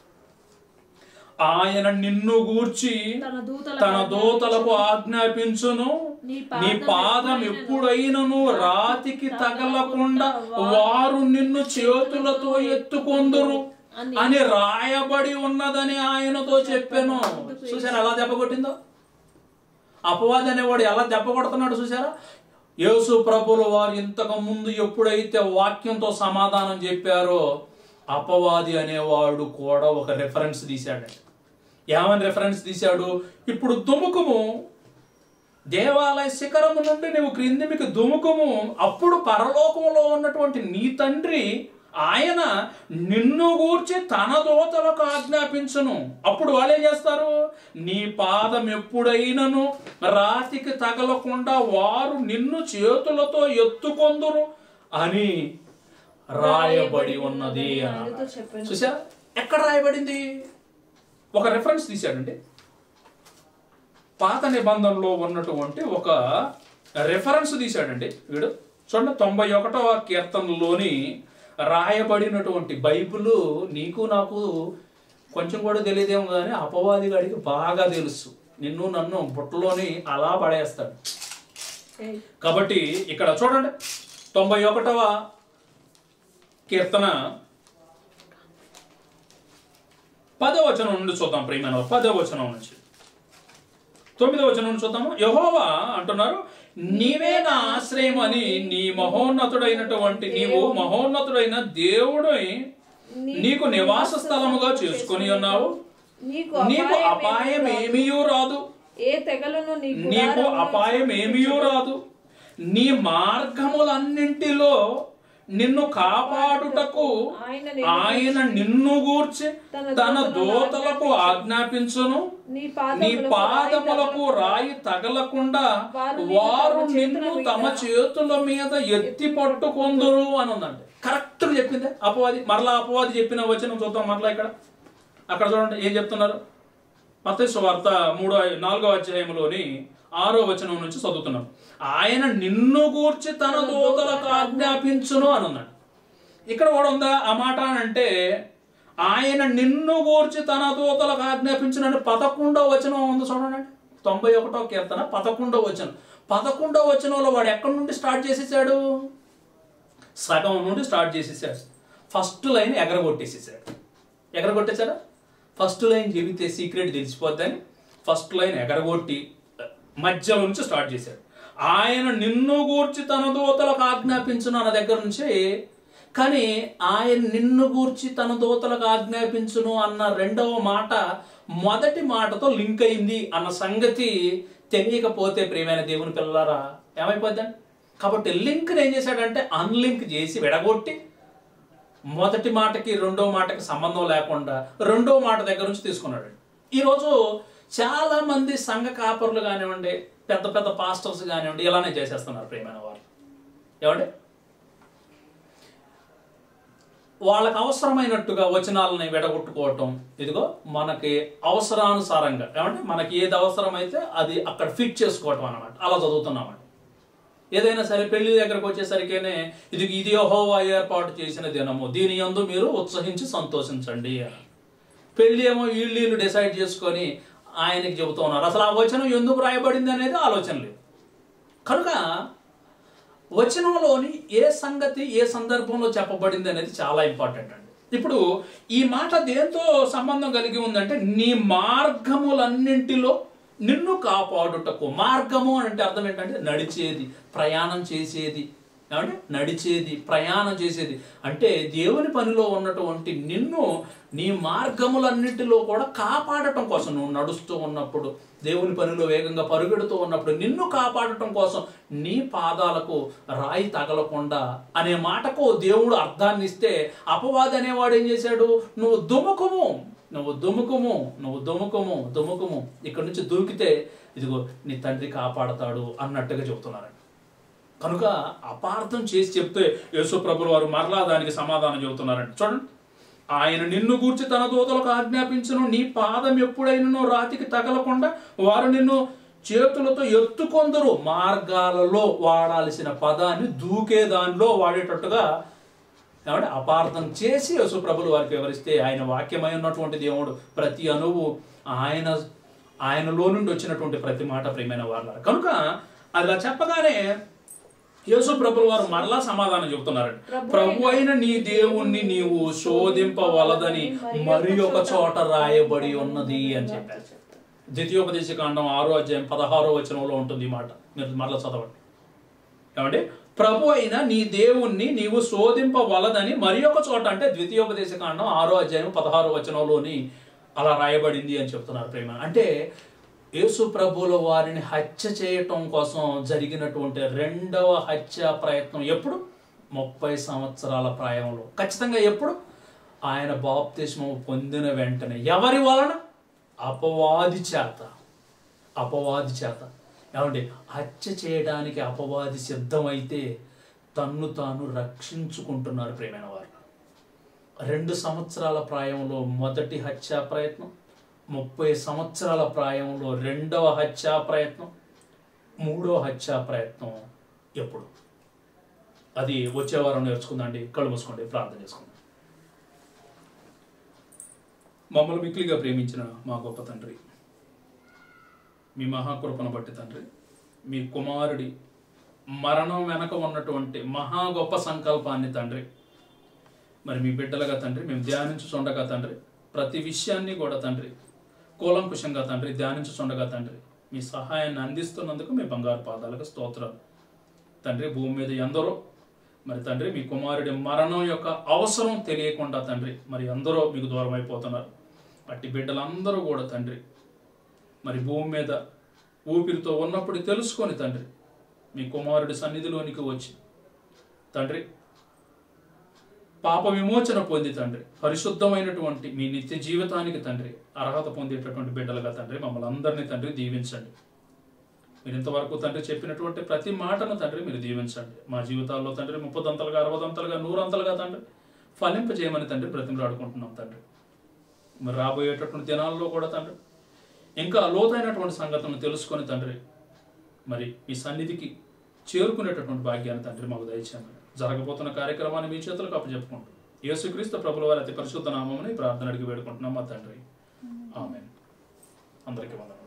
A: ఆయన నిన్ను గూర్చి
B: తన దూతల
A: తన దూతలకు ఆజ్ఞాపించును
B: నీ
A: నీ పాదం ఎప్పుడైనను రాతికి తగలకుండా వారు నిన్ను చేతులతో ఎత్తుకొందురు అని రాయబడి ఉన్నదని ఆయనతో చెప్పాను చూసారా ఎలా దెబ్బ కొట్టిందో అపవాది అనేవాడు ఎలా దెబ్బ కొడుతున్నాడు చూసారా యేసు ప్రభుల వారు ఇంతకు ముందు ఎప్పుడైతే వాక్యంతో సమాధానం చెప్పారో అపవాది అనేవాడు కూడా ఒక రెఫరెన్స్ తీశాడండి ఏమని రెఫరెన్స్ తీశాడు ఇప్పుడు దుముకుము దేవాలయ శిఖరము నుండి నువ్వు క్రింది మీకు దుముకుము అప్పుడు పరలోకంలో ఉన్నటువంటి నీ తండ్రి ఆయన నిన్ను గూర్చి తన దోతలకు ఆజ్ఞాపించును అప్పుడు వాళ్ళు ఏం చేస్తారు నీ పాదం ఎప్పుడైనను రాతికి తగలకుండా వారు నిన్ను చేతులతో ఎత్తుకొందురు అని రాయబడి ఉన్నది
B: ఆయనతో
A: అన్నాడు.
B: చెప్పాను
A: చూసారా ఎక్కడ రాయబడింది ఒక రెఫరెన్స్ తీశాడండి పాత నిబంధనలో ఉన్నటువంటి ఒక రెఫరెన్స్ తీశాడండి వీడు చూడండి తొంభై ఒకటవ కీర్తనలోని రాయబడినటువంటి బైబిల్ నీకు నాకు కొంచెం కూడా తెలియదేమో కానీ అపవాది గాడికి బాగా తెలుసు నిన్ను నన్ను బుట్టలోని అలా పడేస్తాడు
B: ఏయ్,
A: కాబట్టి ఇక్కడ చూడండి తొంభై ఒకటవ కీర్తన పదవచనం నుండి చూద్దాం ప్రియమైన వారు. పదవచనం నుంచి తొమ్మిదవ వచనం నుంచి చూద్దాము యహోవా అంటున్నారు నీవే నా ఆశ్రయం అని నీ మహోన్నతుడైనటువంటి నీవు మహోన్నతుడైన దేవుడై నీకు నివాస స్థలముగా చేసుకొని ఉన్నావు
B: నీకు
A: నీకు
B: అపాయం
A: అపాయం ఏమీ రాదు
B: ఏ తెగలను నీ
A: నీకు
B: గుడారములో
A: అపాయం ఏమీ రాదు నీ మార్గములన్నింటిలో నిన్ను కాపాడుటకు
B: ఆయన
A: ఆయన నిన్ను గూర్చి తన దూతలకు ఆజ్ఞాపించును
B: నీ
A: నీ
B: పాదములకు
A: పాదములకు రాయి తగలకుండా వారు నిన్ను తమ చేతుల మీద ఎత్తి పట్టుకొందురు అని ఉందండి కరెక్ట్ చెప్పింది అపవాది మరలా అపవాది చెప్పిన వచనం చూద్దాం మరలా ఇక్కడ అక్కడ చూడండి ఏం చెప్తున్నారు మత్తయి వార్త మూడో నాలుగో అధ్యాయంలోని ఆరో వచనం నుంచి చదువుతున్నాం ఆయన నిన్ను గూర్చి తన దూతలకు ఆజ్ఞాపించును అని ఉన్నాడు ఇక్కడ కూడా ఉందా ఆ మాట అని అంటే ఆయన నిన్ను గూర్చి తన దూతలకు ఆజ్ఞాపించునని పదకొండో వచనం ఉంది చూడండి తొంభై ఒకటో కీర్తన పదకొండో వచనం పదకొండో వచనంలో వాడు ఎక్కడి నుండి స్టార్ట్ చేసేసాడు సగం నుండి స్టార్ట్ చేసేసాడు ఫస్ట్ లైన్ ఎగరగొట్టేసేసాడు ఎగరగొట్టేశారా ఫస్ట్ లైన్ చెబితే సీక్రెట్ తెలిసిపోద్దని ఫస్ట్ లైన్ ఎగరగొట్టి మధ్య నుంచి స్టార్ట్ చేశాడు ఆయన నిన్ను గూర్చి తన దూతలకు ఆజ్ఞాపించును అన్న దగ్గర నుంచి కానీ ఆయన నిన్ను గూర్చి తన దూతలకు ఆజ్ఞాపించును అన్న రెండవ మాట మొదటి మాటతో లింక్ అయింది అన్న సంగతి తెలియకపోతే ప్రియమైన దేవుని పిల్లలారా ఏమైపోద్దండి కాబట్టి లింక్ ఏం చేశాడంటే అన్లింక్ చేసి విడగొట్టి మొదటి మాటకి రెండో మాటకి సంబంధం లేకుండా రెండో మాట దగ్గర నుంచి తీసుకున్నాడు ఈరోజు చాలా మంది సంఘ కాపరులు కానివ్వండి పెద్ద పెద్ద పాస్టర్స్ కానివ్వండి ఇలానే చేసేస్తున్నారు ప్రియమైన వారు ఏమండి వాళ్ళకి అవసరమైనట్టుగా వచనాలని విడగొట్టుకోవటం ఇదిగో మనకి అవసరానుసారంగా ఏమంటే మనకి ఏది అవసరమైతే అది అక్కడ ఫిట్ చేసుకోవటం అన్నమాట అలా చదువుతున్నామండి ఏదైనా సరే పెళ్లి దగ్గరకు వచ్చేసరికేనే ఇది ఇది యెహోవా ఏర్పాటు చేసిన దినము దీని యందు మీరు ఉత్సహించి సంతోషించండి అని పెళ్లి ఏమో వీళ్ళు వీళ్ళు డిసైడ్ చేసుకొని ఆయనకి చెబుతూ ఉన్నారు అసలు ఆ వచనం ఎందుకు రాయబడింది అనేది ఆలోచన లేదు కనుక వచనంలోని ఏ సంగతి ఏ సందర్భంలో చెప్పబడింది అనేది చాలా ఇంపార్టెంట్ అండి ఇప్పుడు ఈ మాట దేంతో సంబంధం కలిగి ఉందంటే నీ మార్గములన్నింటిలో నిన్ను కాపాడుటకు మార్గము అని అంటే అర్థం ఏంటంటే నడిచేది ప్రయాణం చేసేది ఏమంటే నడిచేది ప్రయాణం చేసేది అంటే దేవుని పనిలో ఉన్నటువంటి నిన్ను నీ మార్గములన్నిటిలో కూడా కాపాడటం కోసం నువ్వు నడుస్తూ ఉన్నప్పుడు దేవుని పనిలో వేగంగా పరుగెడుతూ ఉన్నప్పుడు నిన్ను కాపాడటం కోసం నీ పాదాలకు రాయి తగలకుండా అనే మాటకు దేవుడు అర్థాన్ని ఇస్తే అపవాది అనేవాడు ఏం చేశాడు నువ్వు దుముకుము నువ్వు దుముకుము నువ్వు దుముకుము దుముకుము ఇక్కడి నుంచి దూకితే ఇదిగో నీ తండ్రి కాపాడతాడు అన్నట్టుగా చెబుతున్నారండి కనుక అపార్థం చేసి చెప్తే యేసు ప్రభులు వారు మరలా దానికి సమాధానం చెబుతున్నారండి చూడండి ఆయన నిన్ను గూర్చి తన దూతలకు ఆజ్ఞాపించను నీ పాదం ఎప్పుడైనను రాతికి తగలకుండా వారు నిన్ను చేతులతో ఎత్తుకొందరు మార్గాలలో వాడాల్సిన పదాన్ని దూకే దానిలో వాడేటట్టుగా ఏమంటే అపార్థం చేసి యేసుప్రభులు వారికి వివరిస్తే ఆయన వాక్యమై ఉన్నటువంటి దేవుడు ప్రతి అణువు ఆయన ఆయనలో నుండి వచ్చినటువంటి ప్రతి మాట ప్రియమైన వాళ్ళ కనుక అలా చెప్పగానే యేసు ప్రభులు వారు మరలా సమాధానం చెబుతున్నారండి ప్రభు అయిన నీ దేవుణ్ణి నీవు శోధింపవలదని మరి ఒక చోట రాయబడి ఉన్నది అని చెప్పారు ద్వితీయోపదేశ కాండం ఆరో అధ్యాయం పదహారో వచనంలో ఉంటుంది ఈ మాట మీరు మరలా చదవండి ఏమండి ప్రభు అయిన నీ దేవుణ్ణి నీవు శోధింపవలదని మరి ఒక చోట అంటే ద్వితీయోపదేశ కాండం ఆరో అధ్యాయం పదహారో వచనంలోని అలా రాయబడింది అని చెప్తున్నారు ప్రేమ అంటే యేసు ప్రభుల వారిని హత్య చేయటం కోసం జరిగినటువంటి రెండవ హత్య ప్రయత్నం ఎప్పుడు ముప్పై సంవత్సరాల ప్రాయంలో ఖచ్చితంగా ఎప్పుడు ఆయన బాప్తిస్మం పొందిన వెంటనే ఎవరి వలన అపవాది చేత అపవాది చేత ఏమండి హత్య చేయడానికి అపవాది సిద్ధమైతే తన్ను తాను రక్షించుకుంటున్నారు ప్రేమైన వారు రెండు సంవత్సరాల ప్రాయంలో మొదటి హత్యా ప్రయత్నం ముప్పై సంవత్సరాల ప్రాయంలో రెండవ హత్యా ప్రయత్నం మూడో హత్యా ప్రయత్నం ఎప్పుడు అది వచ్చే వారం నేర్చుకుందండి కళ్ళు మూసుకోండి ప్రార్థన చేసుకుందాం మమ్మల్ని మిక్కిలిగా ప్రేమించిన మా గొప్ప తండ్రి మీ మహాకృపను బట్టి తండ్రి మీ కుమారుడి మరణం వెనక ఉన్నటువంటి మహా గొప్ప సంకల్పాన్ని తండ్రి మరి మీ బిడ్డలుగా తండ్రి మేము ధ్యానించుచుండగా తండ్రి ప్రతి విషయాన్ని కూడా తండ్రి కూలంకుషంగా తండ్రి ధ్యానించుచుండగా తండ్రి మీ సహాయాన్ని అందిస్తున్నందుకు మీ బంగారు పాదాలకు స్తోత్రాలు తండ్రి భూమి మీద ఎందరో మరి తండ్రి మీ కుమారుడి మరణం యొక్క అవసరం తెలియకుండా తండ్రి మరి ఎందరో మీకు దూరం అయిపోతున్నారు అట్టి బిడ్డలందరూ కూడా తండ్రి మరి భూమి మీద ఊపిరితో ఉన్నప్పుడు తెలుసుకొని తండ్రి మీ కుమారుడి సన్నిధిలోనికి వచ్చి తండ్రి పాప విమోచన పొంది తండ్రి పరిశుద్ధమైనటువంటి మీ నిత్య జీవితానికి తండ్రి అర్హత పొందేటటువంటి బిడ్డలుగా తండ్రి మమ్మల్ని అందరినీ తండ్రి దీవించండి మీరు ఇంతవరకు తండ్రి చెప్పినటువంటి ప్రతి మాటను తండ్రి మీరు దీవించండి మా జీవితాల్లో తండ్రి ముప్పదంతలుగా అరవదంతలుగా నూరంతలుగా తండ్రి ఫలింప చేయమని తండ్రి బ్రతిమలాడుకుంటున్నాం తండ్రి మరి రాబోయేటటువంటి దినాల్లో కూడా తండ్రి ఇంకా లోతైనటువంటి సంగతులను తెలుసుకొని తండ్రి మరి మీ సన్నిధికి చేరుకునేటటువంటి భాగ్యాన్ని తండ్రి మాకు దయచేయమని జరగబోతున్న కార్యక్రమాన్ని మీ చేతులకు అప్పచెప్పుకుంటూ యేసుక్రీస్తు ప్రభుల వారి అతి పరిశుద్ధ నామముని ప్రార్థన అడిగి వేడుకుంటున్నాం మా తండ్రి ఆమె అందరికీ వందనాలు